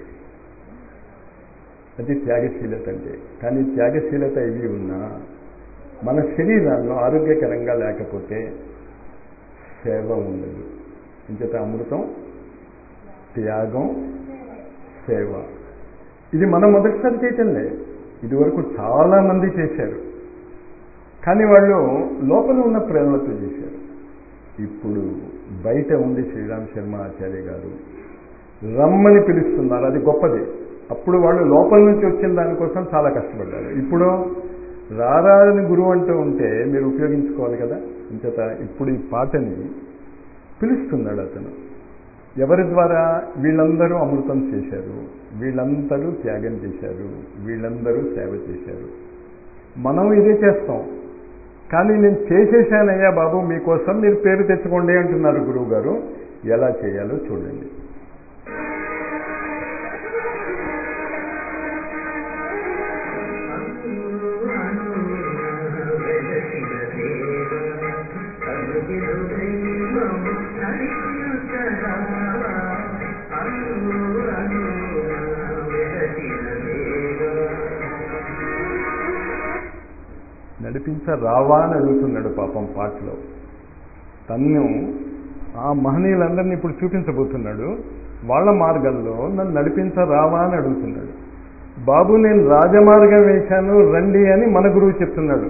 అది త్యాగశీలత అంటే కానీ త్యాగశీలత ఇవి ఉన్నా మన శరీరాల్లో ఆరోగ్యకరంగా లేకపోతే సేవ ఉండదు ఇంచేత అమృతం త్యాగం సేవ ఇది మనం మొదటిసారి చేయటంలే ఇదివరకు చాలా మంది చేశారు కానీ వాళ్ళు లోపల ఉన్న ప్రేరణతో చేశారు ఇప్పుడు బయట ఉంది శ్రీరామ్ శర్మ ఆచార్య గారు రమ్మని పిలుస్తున్నారు అది గొప్పది అప్పుడు వాళ్ళు లోపల నుంచి వచ్చిన దానికోసం చాలా కష్టపడ్డారు ఇప్పుడు రారాని గురువు అంటూ ఉంటే మీరు ఉపయోగించుకోవాలి కదా ఇంచేత ఇప్పుడు ఈ పాటని పిలుస్తున్నాడు అతను ఎవరి ద్వారా వీళ్ళందరూ అమృతం చేశారు వీళ్ళందరూ త్యాగం చేశారు వీళ్ళందరూ సేవ చేశారు మనం ఇదే చేస్తాం కానీ నేను చేసేసానయ్యా బాబు మీకోసం మీరు పేరు తెచ్చుకోండి అంటున్నారు గురువు గారు ఎలా చేయాలో చూడండి నడిపించ రావా అని అడుగుతున్నాడు పాపం పాటలో తన్ను ఆ మహనీయులందరినీ ఇప్పుడు చూపించబోతున్నాడు వాళ్ళ మార్గంలో నన్ను నడిపించ రావా అని అడుగుతున్నాడు బాబు నేను రాజమార్గం వేశాను రండి అని మన గురువు చెప్తున్నాడు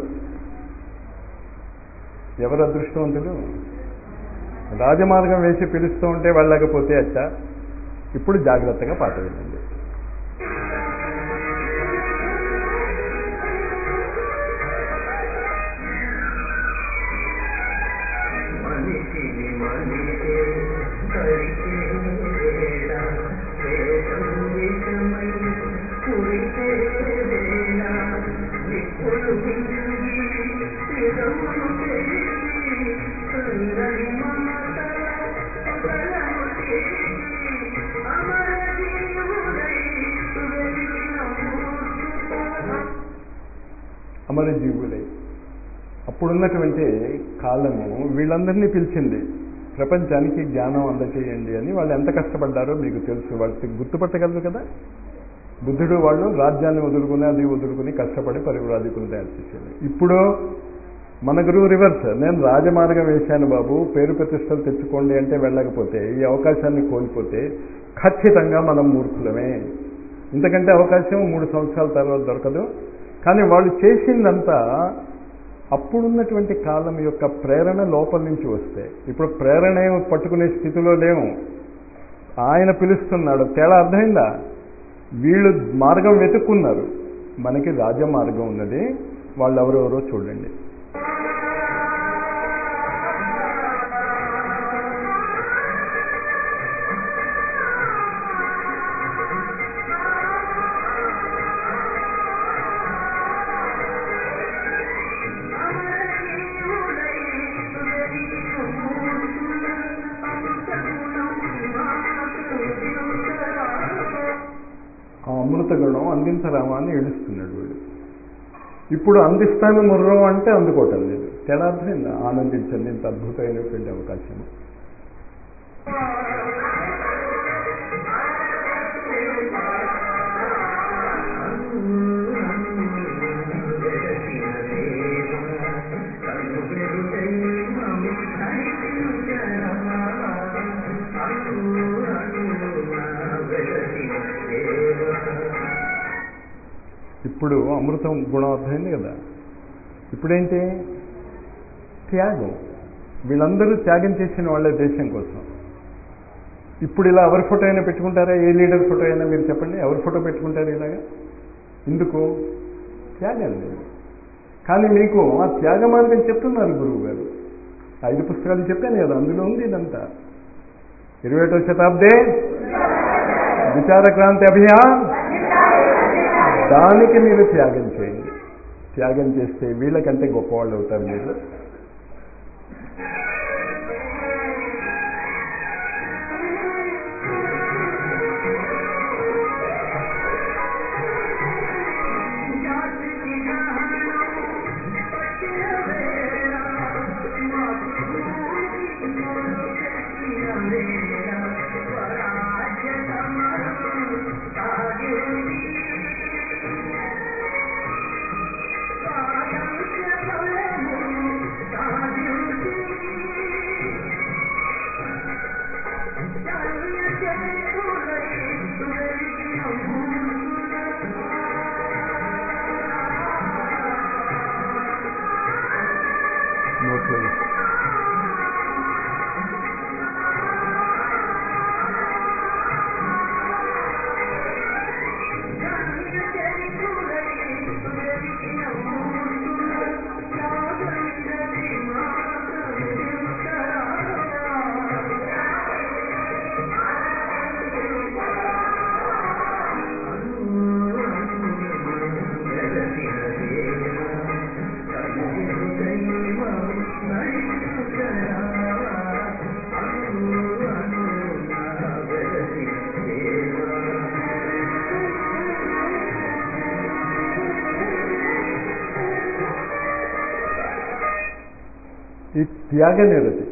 ఎవరు అదృష్టవంతులు రాజమార్గం వేసి పిలుస్తూ ఉంటే వెళ్ళకపోతే అచ్చ ఇప్పుడు జాగ్రత్తగా పాట వినండి మనిషిని మనిషే కలిసే వేళ వేషం విషమై కురిసే అమరజీవులై అప్పుడున్నటువంటి కాలము వీళ్ళందరినీ పిలిచింది ప్రపంచానికి జ్ఞానం అందచేయండి అని వాళ్ళు ఎంత కష్టపడ్డారో మీకు తెలుసు వాళ్ళకి గుర్తుపట్టగలరు కదా బుద్ధుడు వాళ్ళు రాజ్యాన్ని వదులుకుని అది వదులుకుని కష్టపడి పరివ్రాజకులు తయారు చేశారు ఇప్పుడు మన గురువు రివర్స్ నేను రాజమార్గం వేశాను బాబు పేరు ప్రతిష్టలు తెచ్చుకోండి అంటే వెళ్ళకపోతే ఈ అవకాశాన్ని కోల్పోతే ఖచ్చితంగా మనం మూర్ఖులమే ఇంతకంటే అవకాశం మూడు సంవత్సరాల తర్వాత దొరకదు కానీ వాళ్ళు చేసిందంతా అప్పుడున్నటువంటి కాలం యొక్క ప్రేరణ లోపల నుంచి వస్తే ఇప్పుడు ప్రేరణ ఏమో పట్టుకునే స్థితిలో లేము ఆయన పిలుస్తున్నాడు తేడా అర్థమైందా వీళ్ళు మార్గం వెతుక్కున్నారు మనకి రాజమార్గం ఉన్నది వాళ్ళు ఎవరెవరో చూడండి ఆ అమృత గుణం అందించరామా అని ఏడుస్తున్నాడు వీడు ఇప్పుడు అందిస్తాను ముర్రం అంటే అందుకోవటం లేదు తేడా అర్థమైందా ఆనందించండి ఇంత అద్భుతమైనటువంటి అవకాశం ఇప్పుడు అమృతం గుణం అర్థమైంది కదా ఇప్పుడేంటి త్యాగం వీళ్ళందరూ త్యాగం చేసిన వాళ్ళే దేశం కోసం ఇప్పుడు ఇలా ఎవరి ఫోటో అయినా పెట్టుకుంటారా ఏ లీడర్ ఫోటో అయినా మీరు చెప్పండి ఎవరి ఫోటో పెట్టుకుంటారు ఇలాగా ఎందుకు త్యాగం లేదు కానీ మీకు ఆ త్యాగ మార్గం చెప్తున్నారు గురువు గారు ఐదు పుస్తకాలు చెప్పాను కదా అందులో ఉంది ఇదంతా ఇరవై ఒకటో శతాబ్దే విచార క్రాంతి అభియాన్ దానికి మీరు త్యాగం చేయండి త్యాగం చేస్తే వీళ్ళకంటే గొప్పవాళ్ళు అవుతారు మీరు నోట్లో వేసుకో. ఈ త్యాగ నిరతి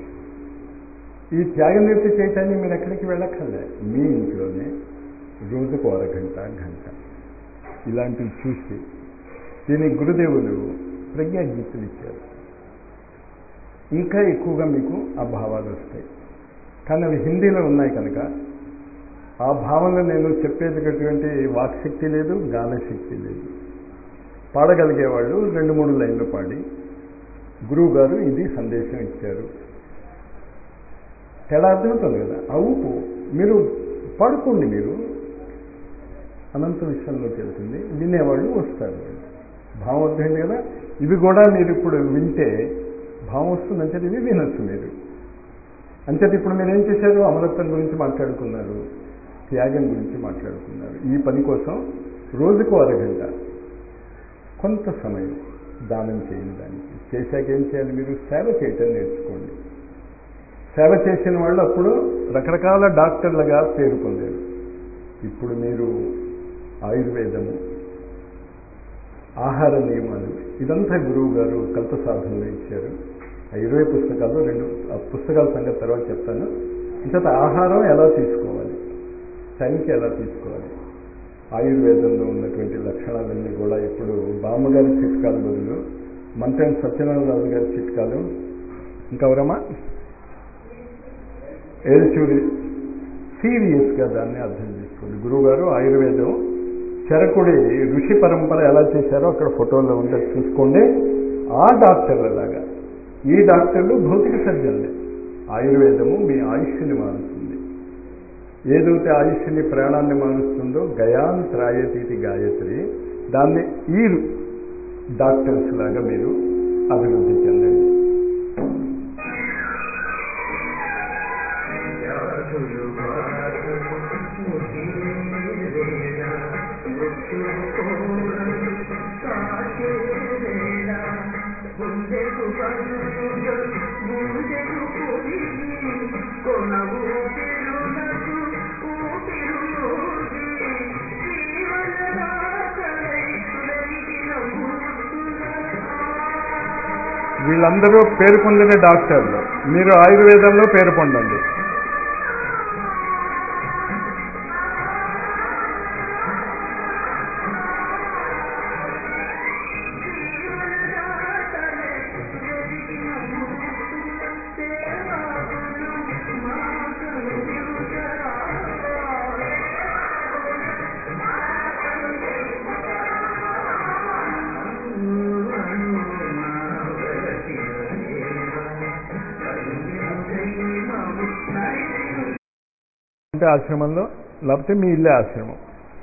ఈ త్యాగ నిరతి చేయటానికి మీరు ఎక్కడికి వెళ్ళక్కర్లే మీ ఇంట్లోనే రోజుకు అరగంట గంట ఇలాంటివి చూసి దీనికి గురుదేవులు ప్రజ్ఞాగీతులు ఇచ్చారు ఇంకా ఎక్కువగా మీకు ఆ భావాలు వస్తాయి కానీ అవి హిందీలో ఉన్నాయి కనుక ఆ భావనలో నేను చెప్పేటటువంటి వాక్శక్తి లేదు గానశక్తి లేదు పాడగలిగేవాళ్ళు రెండు మూడు లైన్లు పాడి గురువు గారు ఇది సందేశం ఇచ్చారు తేడా అర్థమవుతుంది కదా ఆ ఊపు మీరు పాడుకోండి మీరు అనంత విషయంలోకి వెళ్తుంది వినేవాళ్ళు వస్తారు భావం అర్థమైంది కదా ఇవి కూడా మీరు ఇప్పుడు వింటే భావం వస్తుంది అంచేది ఇవి వినొచ్చు మీరు అంచేది ఇప్పుడు మీరు ఏం చేశారు అమరత్వం గురించి మాట్లాడుకున్నారు త్యాగం గురించి మాట్లాడుకున్నారు ఈ పని కోసం రోజుకు అరగంట కొంత సమయం దానం చేయండి దానికి చేశాక ఏం చేయాలి మీరు సేవ చేయటం నేర్చుకోండి సేవ చేసిన వాళ్ళు అప్పుడు రకరకాల డాక్టర్లుగా పేరు పొందారు ఇప్పుడు మీరు ఆయుర్వేదము ఆహార నియమాలు ఇదంతా గురువు గారు కల్ప సాధనలో ఇచ్చారు ఆ ఇరవై పుస్తకాల్లో రెండు ఆ పుస్తకాల సంగతి తర్వాత చెప్తాను ఇంత ఆహారం ఎలా తీసుకోవాలి టైంకి ఎలా తీసుకోవాలి ఆయుర్వేదంలో ఉన్నటువంటి లక్షణాలన్నీ కూడా ఇప్పుడు బామ్మగారి చిట్కాల బదులు మంత్రాన్ని సత్యనారాయణ గారి చిట్కాలు ఇంకెవరమ్మా ఏల్చూరి సీరియస్గా దాన్ని అర్థం చేసుకోండి గురువుగారు ఆయుర్వేదం చరకుడి ఋషి పరంపర ఎలా చేశారో అక్కడ ఫోటోలో ఉంటే చూసుకోండి ఆ డాక్టర్లలాగా ఈ డాక్టర్లు భౌతిక సర్జన్లే ఆయుర్వేదము మీ ఆయుష్ని మారుస్తుంది ఏదైతే ఆయుష్ని ప్రాణాన్ని మారుస్తుందో గయాన్ త్రాయతీతి గాయత్రి దాన్ని ఈ డాక్టర్స్ లాగా మీరు అభివృద్ధి చెందండి జాతులు వారు ముగిరేలా మృత్యువు కోరం సాకేలా గుండెకు బంధుగా గుండెకు పొదిగి కొన ఊపిరులకు ఊపిరులోకి జీవనదాతలై వెలిగిన మూర్తులా వీళ్ళందరూ పేరు పొందిన డాక్టర్లు మీరు ఆయుర్వేదంలో పేరు పొందండి అంటే ఆశ్రమంలో లేకపోతే మీ ఇల్లే ఆశ్రమం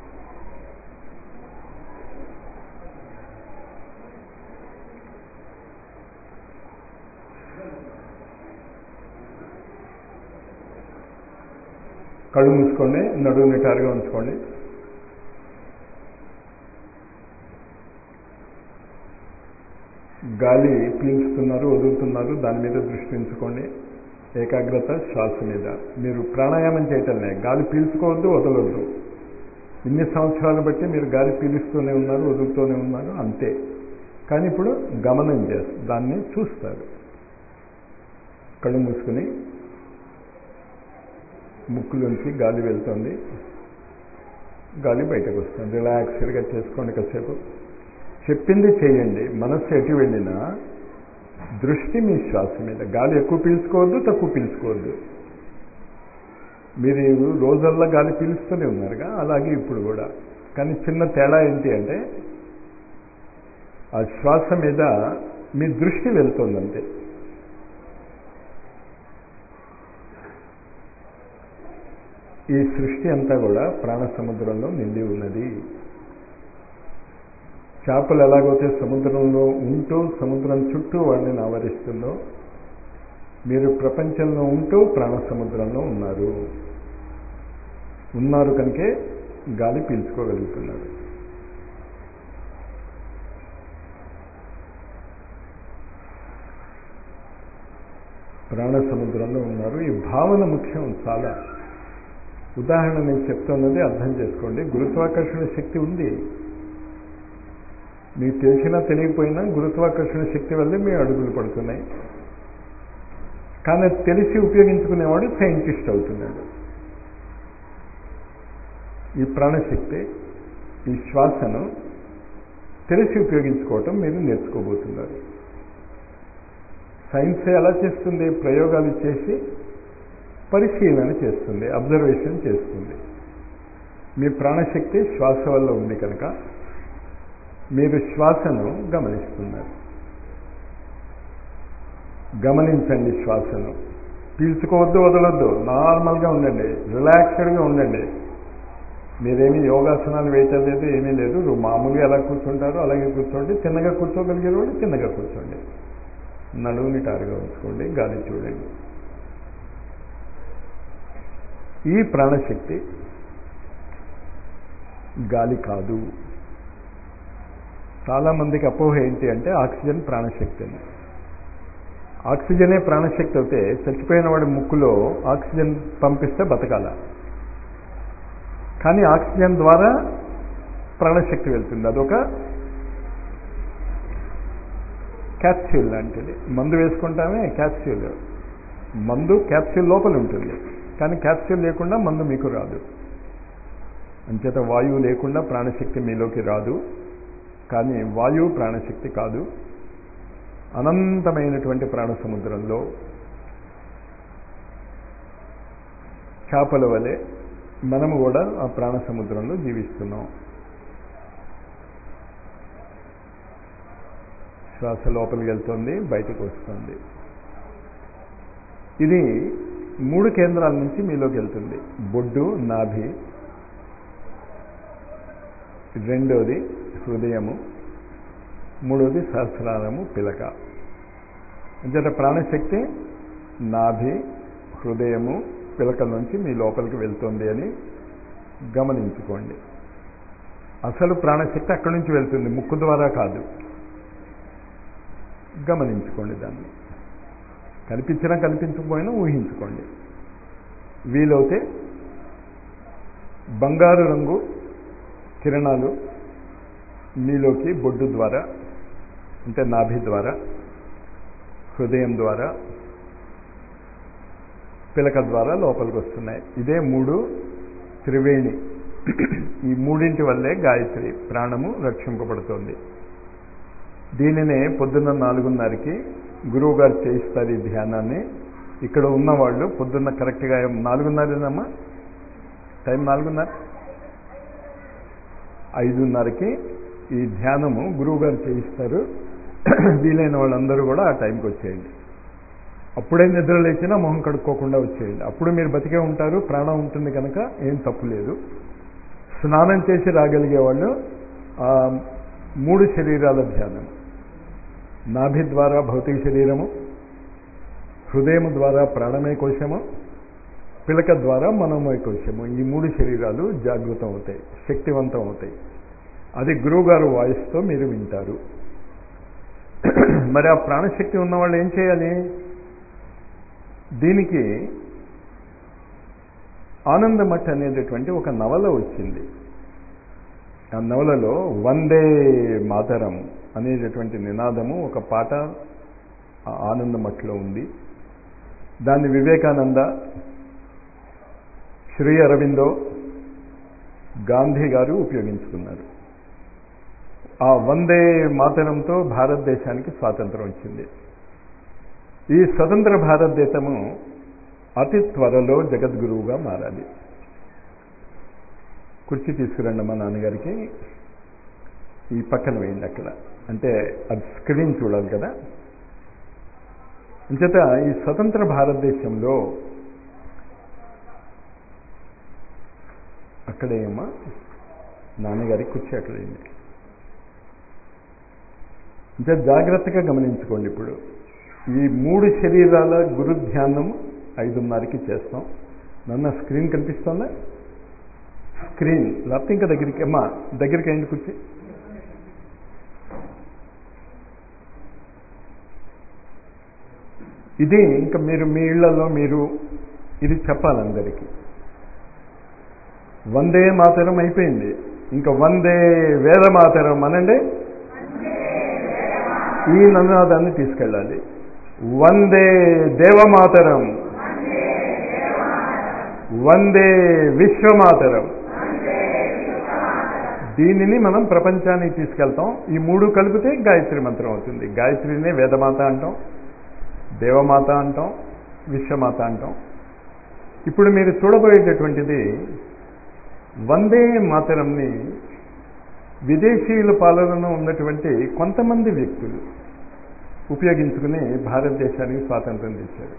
కళ్ళు మూసుకోండి నడువు నిటారుగా ఉంచుకోండి గాలి పీల్చుతున్నారు వదులుతున్నారు దాని మీద దృష్టి ఉంచుకోండి ఏకాగ్రత శ్వాస మీద మీరు ప్రాణాయామం చేయటంలే గాలి పీల్చుకోవద్దు వదలొద్దు ఇన్ని సంవత్సరాలు బట్టి మీరు గాలి పీలుస్తూనే ఉన్నారు వదులుతూనే ఉన్నారు అంతే కానీ ఇప్పుడు గమనం చేస్తారు దాన్ని చూస్తారు కళ్ళు మూసుకుని ముక్కులోంచి గాలి వెళ్తుంది గాలి బయటకు వస్తుంది రిలాక్స్డ్గా చేసుకోండి కాసేపు చెప్పింది చేయండి మనస్సు ఎటు వెళ్ళినా దృష్టి మీ శ్వాస మీద గాలి ఎక్కువ పీల్చుకోవద్దు తక్కువ పీల్చుకోవద్దు మీరు రోజల్లా గాలి పీలుస్తూనే ఉన్నారుగా అలాగే ఇప్పుడు కూడా కానీ చిన్న తేడా ఏంటి అంటే ఆ శ్వాస మీద మీ దృష్టి వెళ్తుందంతే ఈ సృష్టి అంతా కూడా ప్రాణ సముద్రంలో నిండి ఉన్నది చేపలు ఎలాగైతే సముద్రంలో ఉంటూ సముద్రం చుట్టూ వాడిని ఆవరిస్తుందో మీరు ప్రపంచంలో ఉంటూ ప్రాణ సముద్రంలో ఉన్నారు ఉన్నారు కనుకే గాలి పీల్చుకోగలుగుతున్నారు ప్రాణ సముద్రంలో ఉన్నారు ఈ భావన ముఖ్యం చాలా ఉదాహరణ నేను చెప్తున్నది అర్థం చేసుకోండి గురుత్వాకర్షణ శక్తి ఉంది మీకు తెలిసినా తెలియకపోయినా గురుత్వాకర్షణ శక్తి వల్లే మీ అడుగులు పడుతున్నాయి కానీ అది తెలిసి ఉపయోగించుకునేవాడు సైంటిస్ట్ అవుతున్నాడు ఈ ప్రాణశక్తి ఈ శ్వాసను తెలిసి ఉపయోగించుకోవటం మీరు నేర్చుకోబోతున్నారు సైన్స్ ఎలా చేస్తుంది ప్రయోగాలు చేసి పరిశీలన చేస్తుంది అబ్జర్వేషన్ చేస్తుంది మీ ప్రాణశక్తి శ్వాస వల్ల ఉంది కనుక మీరు శ్వాసను గమనిస్తున్నారు గమనించండి శ్వాసను పీల్చుకోవద్దు వదలొద్దు నార్మల్గా ఉండండి రిలాక్స్డ్గా ఉండండి మీరేమీ యోగాసనాలు వేయటం లేదు ఏమీ లేదు మామూలుగా ఎలా కూర్చుంటారో అలాగే కూర్చోండి చిన్నగా కూర్చోగలిగే వాళ్ళు చిన్నగా కూర్చోండి నడువుని టారుగా ఉంచుకోండి గాలి చూడండి ఈ ప్రాణశక్తి గాలి కాదు చాలామందికి అపోహ ఏంటి అంటే ఆక్సిజన్ ప్రాణశక్తి అని ఆక్సిజనే ప్రాణశక్తి అయితే చచ్చిపోయిన వాడి ముక్కులో ఆక్సిజన్ పంపిస్తే బతకాల కానీ ఆక్సిజన్ ద్వారా ప్రాణశక్తి వెళ్తుంది అదొక క్యాప్స్యూల్ లాంటిది మందు వేసుకుంటామే క్యాప్స్యూల్ మందు క్యాప్స్యూల్ లోపల ఉంటుంది కానీ క్యాప్స్యూల్ లేకుండా మందు మీకు రాదు అంచేత వాయువు లేకుండా ప్రాణశక్తి మీలోకి రాదు కానీ వాయువు ప్రాణశక్తి కాదు అనంతమైనటువంటి ప్రాణ సముద్రంలో చేపల వలె మనము కూడా ఆ ప్రాణ సముద్రంలో జీవిస్తున్నాం శ్వాస లోపలికి వెళ్తుంది బయటకు వస్తుంది ఇది మూడు కేంద్రాల నుంచి మీలోకి వెళ్తుంది బొడ్డు నాభి రెండోది హృదయము మూడోది సహస్రారము పిలక అంచేత ప్రాణశక్తి నాభి హృదయము పిలక నుంచి మీ లోపలికి వెళ్తుంది అని గమనించుకోండి అసలు ప్రాణశక్తి అక్కడి నుంచి వెళ్తుంది ముక్కు ద్వారా కాదు గమనించుకోండి దాన్ని కనిపించినా కనిపించకపోయినా ఊహించుకోండి వీలవుతే బంగారు రంగు కిరణాలు మీలోకి బొడ్డు ద్వారా అంటే నాభి ద్వారా హృదయం ద్వారా పిలక ద్వారా లోపలికి వస్తున్నాయి ఇదే మూడు త్రివేణి ఈ మూడింటి వల్లే గాయత్రి ప్రాణము రక్షింపబడుతోంది దీనినే పొద్దున్న నాలుగున్నరకి గురువు గారు చేయిస్తారు ఈ ధ్యానాన్ని ఇక్కడ ఉన్నవాళ్ళు పొద్దున్న కరెక్ట్గా నాలుగున్నరేనమ్మా టైం నాలుగున్నర ఐదున్నరకి ఈ ధ్యానము గురువు గారు చేయిస్తారు వీలైన వాళ్ళందరూ కూడా ఆ టైంకి వచ్చేయండి అప్పుడే నిద్ర లేచినా మొహం కడుక్కోకుండా వచ్చేయండి అప్పుడు మీరు బతికే ఉంటారు ప్రాణం ఉంటుంది కనుక ఏం తప్పు లేదు స్నానం చేసి రాగలిగే వాళ్ళు ఆ మూడు శరీరాల ధ్యానం నాభి ద్వారా భౌతిక శరీరము హృదయం ద్వారా ప్రాణమయ కోశము పిలక ద్వారా మనోమయ కోశము ఈ మూడు శరీరాలు జాగృతం అవుతాయి శక్తివంతం అవుతాయి అది గురువుగారు వాయిస్తో మీరు వింటారు మరి ఆ ప్రాణశక్తి ఉన్న వాళ్ళు ఏం చేయాలి దీనికి ఆనందమఠ్ అనేటటువంటి ఒక నవల వచ్చింది ఆ నవలలో వందే మాతరం అనేటటువంటి నినాదము ఒక పాట ఆనందమఠలో ఉంది దాన్ని వివేకానంద శ్రీ అరవిందో గాంధీ గారు ఉపయోగించుకున్నారు ఆ వందే మాతరంతో భారతదేశానికి స్వాతంత్రం వచ్చింది ఈ స్వతంత్ర భారతదేశము అతి త్వరలో జగద్గురువుగా మారాలి కుర్చీ తీసుకురండి మా నాన్నగారికి ఈ పక్కన వేయండి అక్కడ అంటే అది స్క్రీన్ చూడాలి కదా అంచేత ఈ స్వతంత్ర భారతదేశంలో అక్కడేమో నాన్నగారి కుర్చీ అక్కడ వేయండి అంటే జాగ్రత్తగా గమనించుకోండి ఇప్పుడు ఈ మూడు శరీరాల గురు ధ్యానం ఐదున్నరకి చేస్తాం నన్న స్క్రీన్ కనిపిస్తుందా స్క్రీన్ లేకపోతే ఇంకా దగ్గరికి అమ్మా దగ్గరికి అయింది కూర్చి ఇది ఇంకా మీరు మీ ఇళ్లలో మీరు ఇది చెప్పాలి అందరికీ వందే మాతరం అయిపోయింది ఇంకా వందే వేద మాతరం అనండి ఈ నినాదాన్ని తీసుకెళ్ళాలి వందే దేవమాతరం వందే విశ్వమాతరం దీనిని మనం ప్రపంచానికి తీసుకెళ్తాం ఈ మూడు కలిపితే గాయత్రి మంత్రం అవుతుంది గాయత్రినే వేదమాత అంటాం దేవమాత అంటాం విశ్వమాత అంటాం ఇప్పుడు మీరు చూడబోయేటటువంటిది వందే మాతరంని విదేశీయుల పాలనలో ఉన్నటువంటి కొంతమంది వ్యక్తులు ఉపయోగించుకుని భారతదేశానికి స్వాతంత్రం తెచ్చారు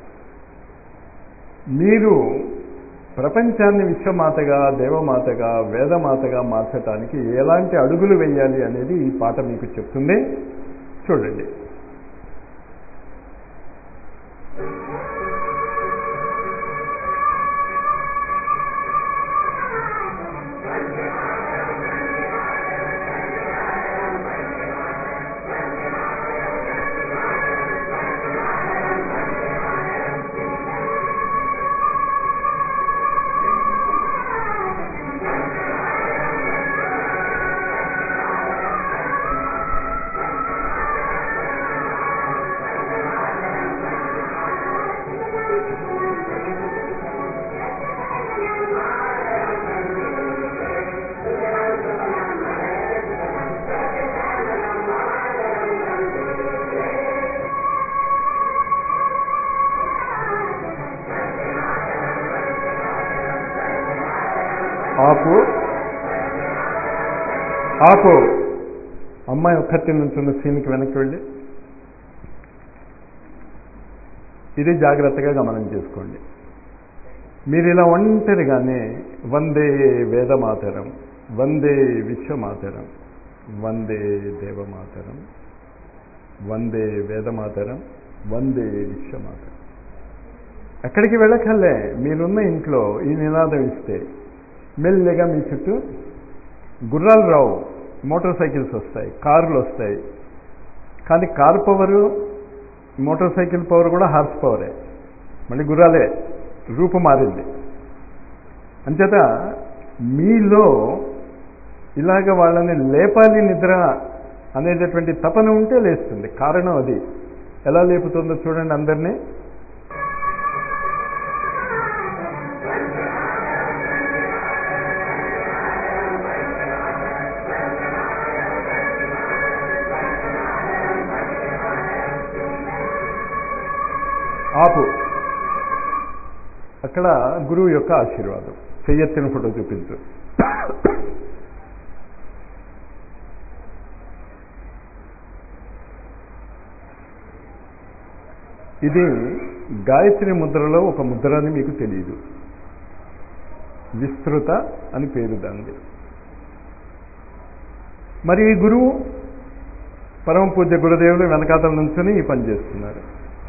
మీరు ప్రపంచాన్ని విశ్వమాతగా దేవమాతగా వేదమాతగా మార్చడానికి ఎలాంటి అడుగులు వేయాలి అనేది ఈ పాట మీకు చెప్తుంది చూడండి ఆపు ఆపు అమ్మాయి ఒక్కటి నుంచున్న సీన్కి వెనక్కి వెళ్ళి ఇది జాగ్రత్తగా గమనం చేసుకోండి మీరు ఇలా ఒంటరిగానే వందే వేదమాతరం వందే విశ్వమాతరం వందే దేవమాతరం వందే వేదమాతరం వందే విశ్వమాతరం ఎక్కడికి వెళ్ళకల్లే మీరున్న ఇంట్లో ఈ నినాదం ఇస్తే మెల్లిగా మీ చుట్టూ గుర్రాలు రావు మోటార్ సైకిల్స్ వస్తాయి కార్లు వస్తాయి కానీ car power motorcycle power కూడా హార్స్ పవరే మళ్ళీ గుర్రాలే రూపు మారింది అంచేత మీలో ఇలాగ వాళ్ళని లేపాలి నిద్ర అనేటటువంటి తపన ఉంటే లేస్తుంది కారణం అది ఎలా లేపుతుందో చూడండి అందరినీ ఆపు అక్కడ గురువు యొక్క ఆశీర్వాదం చెయ్యెత్తిన ఫోటో చూపించు ఇది గాయత్రి ముద్రలో ఒక ముద్ర అని మీకు తెలియదు విస్తృత అని పేరు దానిది మరి ఈ గురువు పరమ పూజ్య గురుదేవులు వెనకాతల నుంచుని ఈ పని చేస్తున్నారు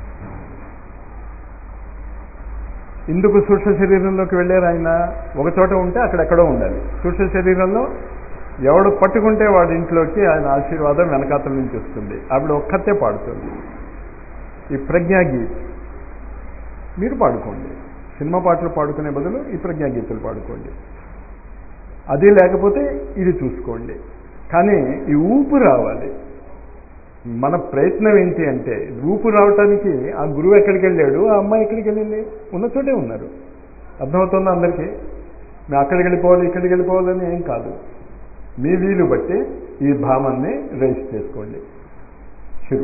ఇందుకు సూక్ష్మ శరీరంలోకి వెళ్ళారు ఆయన ఒక చోట ఉంటే అక్కడెక్కడో ఉండాలి సూక్ష్మ శరీరంలో ఎవడు పట్టుకుంటే వాడి ఇంట్లోకి ఆయన ఆశీర్వాదం వెనకాతల నుంచి వస్తుంది ఆవిడ ఒక్కతే పాడుతుంది ఈ ప్రజ్ఞాగీత్ మీరు పాడుకోండి సినిమా పాటలు పాడుకునే బదులు ఈ ప్రజ్ఞాగీతలు పాడుకోండి అది లేకపోతే ఇది చూసుకోండి కానీ ఈ ఊపు రావాలి మన ప్రయత్నం ఏంటి అంటే ఊపు రావటానికి ఆ గురువు ఎక్కడికి వెళ్ళాడు ఆ అమ్మాయి ఎక్కడికి వెళ్ళింది ఉన్న చోటే ఉన్నారు అర్థమవుతుందా అందరికీ మేము అక్కడికి వెళ్ళిపోవాలి ఇక్కడికి వెళ్ళిపోవాలని ఏం కాదు మీ వీలు బట్టి ఈ భావాన్ని రైజ్ చేసుకోండి శురు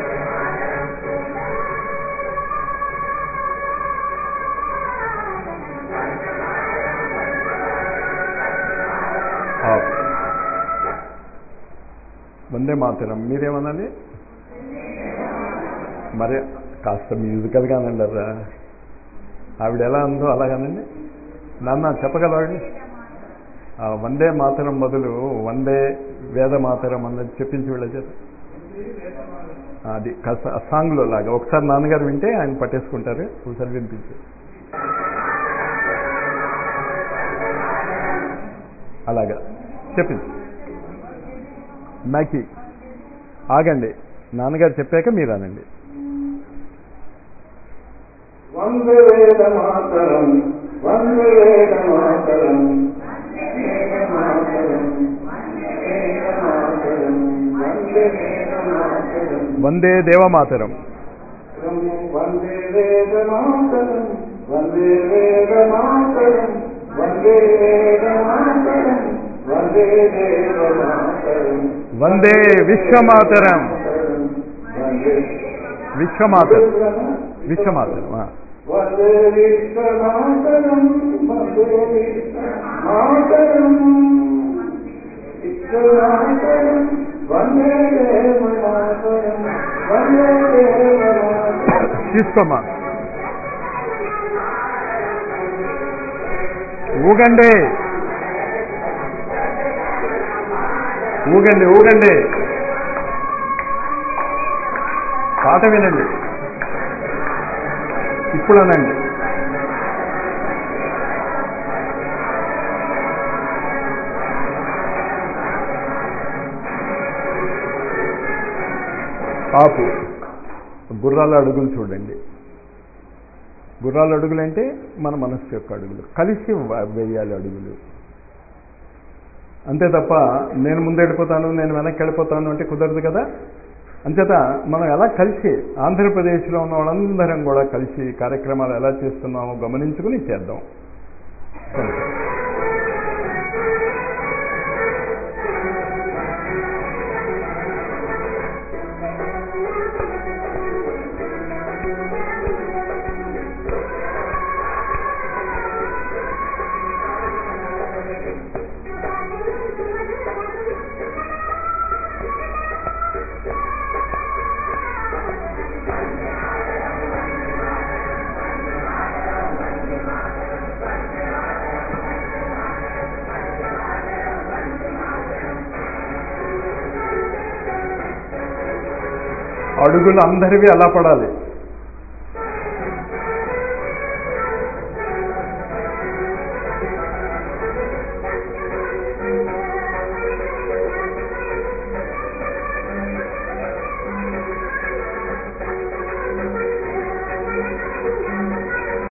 ఆఫ్. వందే మాతరం మీరేమనాలి మరి కాస్త మ్యూజికల్గా అనండరా ఆవిడ ఎలా ఉందో అలాగానండి నాన్న చెప్పగలవాడి ఆ వందే మాతరం బదులు వందే వేద మాతరం అన్నది చెప్పించి వెళ్ళ చేత అది కాస్త ఆ సాంగ్లో లాగా ఒకసారి నాన్నగారు వింటే ఆయన పట్టేసుకుంటారు ఒకసారి వినిపించు అలాగా చెప్పింది నాకి ఆగండి నాన్నగారు చెప్పాక మీరు అనండి వందే వేద మాతరం వందే వేద మాతరం వేద మాతరం వేద మాతరం వందే వేద మాతరం వందే దేవమాతరం వందే వేద మాతరం వందే వేద మాతరం వందే వేద మాతరం వందే వేద మాతరం వందే విశ్వమాతరం వందే విశ్వమాతరం విశ్వమాతరం ఆ. వందే విశ్వమాతరం వందే విశ్వమాతరం విశ్వమాతరం వందే దేవమాతరం వందే దేవమాతరం తీసుకోమ్మా ఊగండి ఊగండి ఊగండి పాట వినండి ఇప్పుడు అనండి ఆపు గుర్రాల అడుగులు చూడండి గుర్రాల అడుగులు అంటే మన మనస్సు యొక్క అడుగులు కలిసి వ- వేయాలి అడుగులు అంతే తప్ప నేను ముందు వెళ్ళిపోతాను నేను వెనక్కి వెళ్ళిపోతాను అంటే కుదరదు కదా అంచేత మనం ఎలా కలిసి ఆంధ్రప్రదేశ్లో ఉన్న వాళ్ళందరం కూడా కలిసి కార్యక్రమాలు ఎలా చేస్తున్నామో గమనించుకుని చేద్దాం అడుగులు అందరివి అలా పడాలి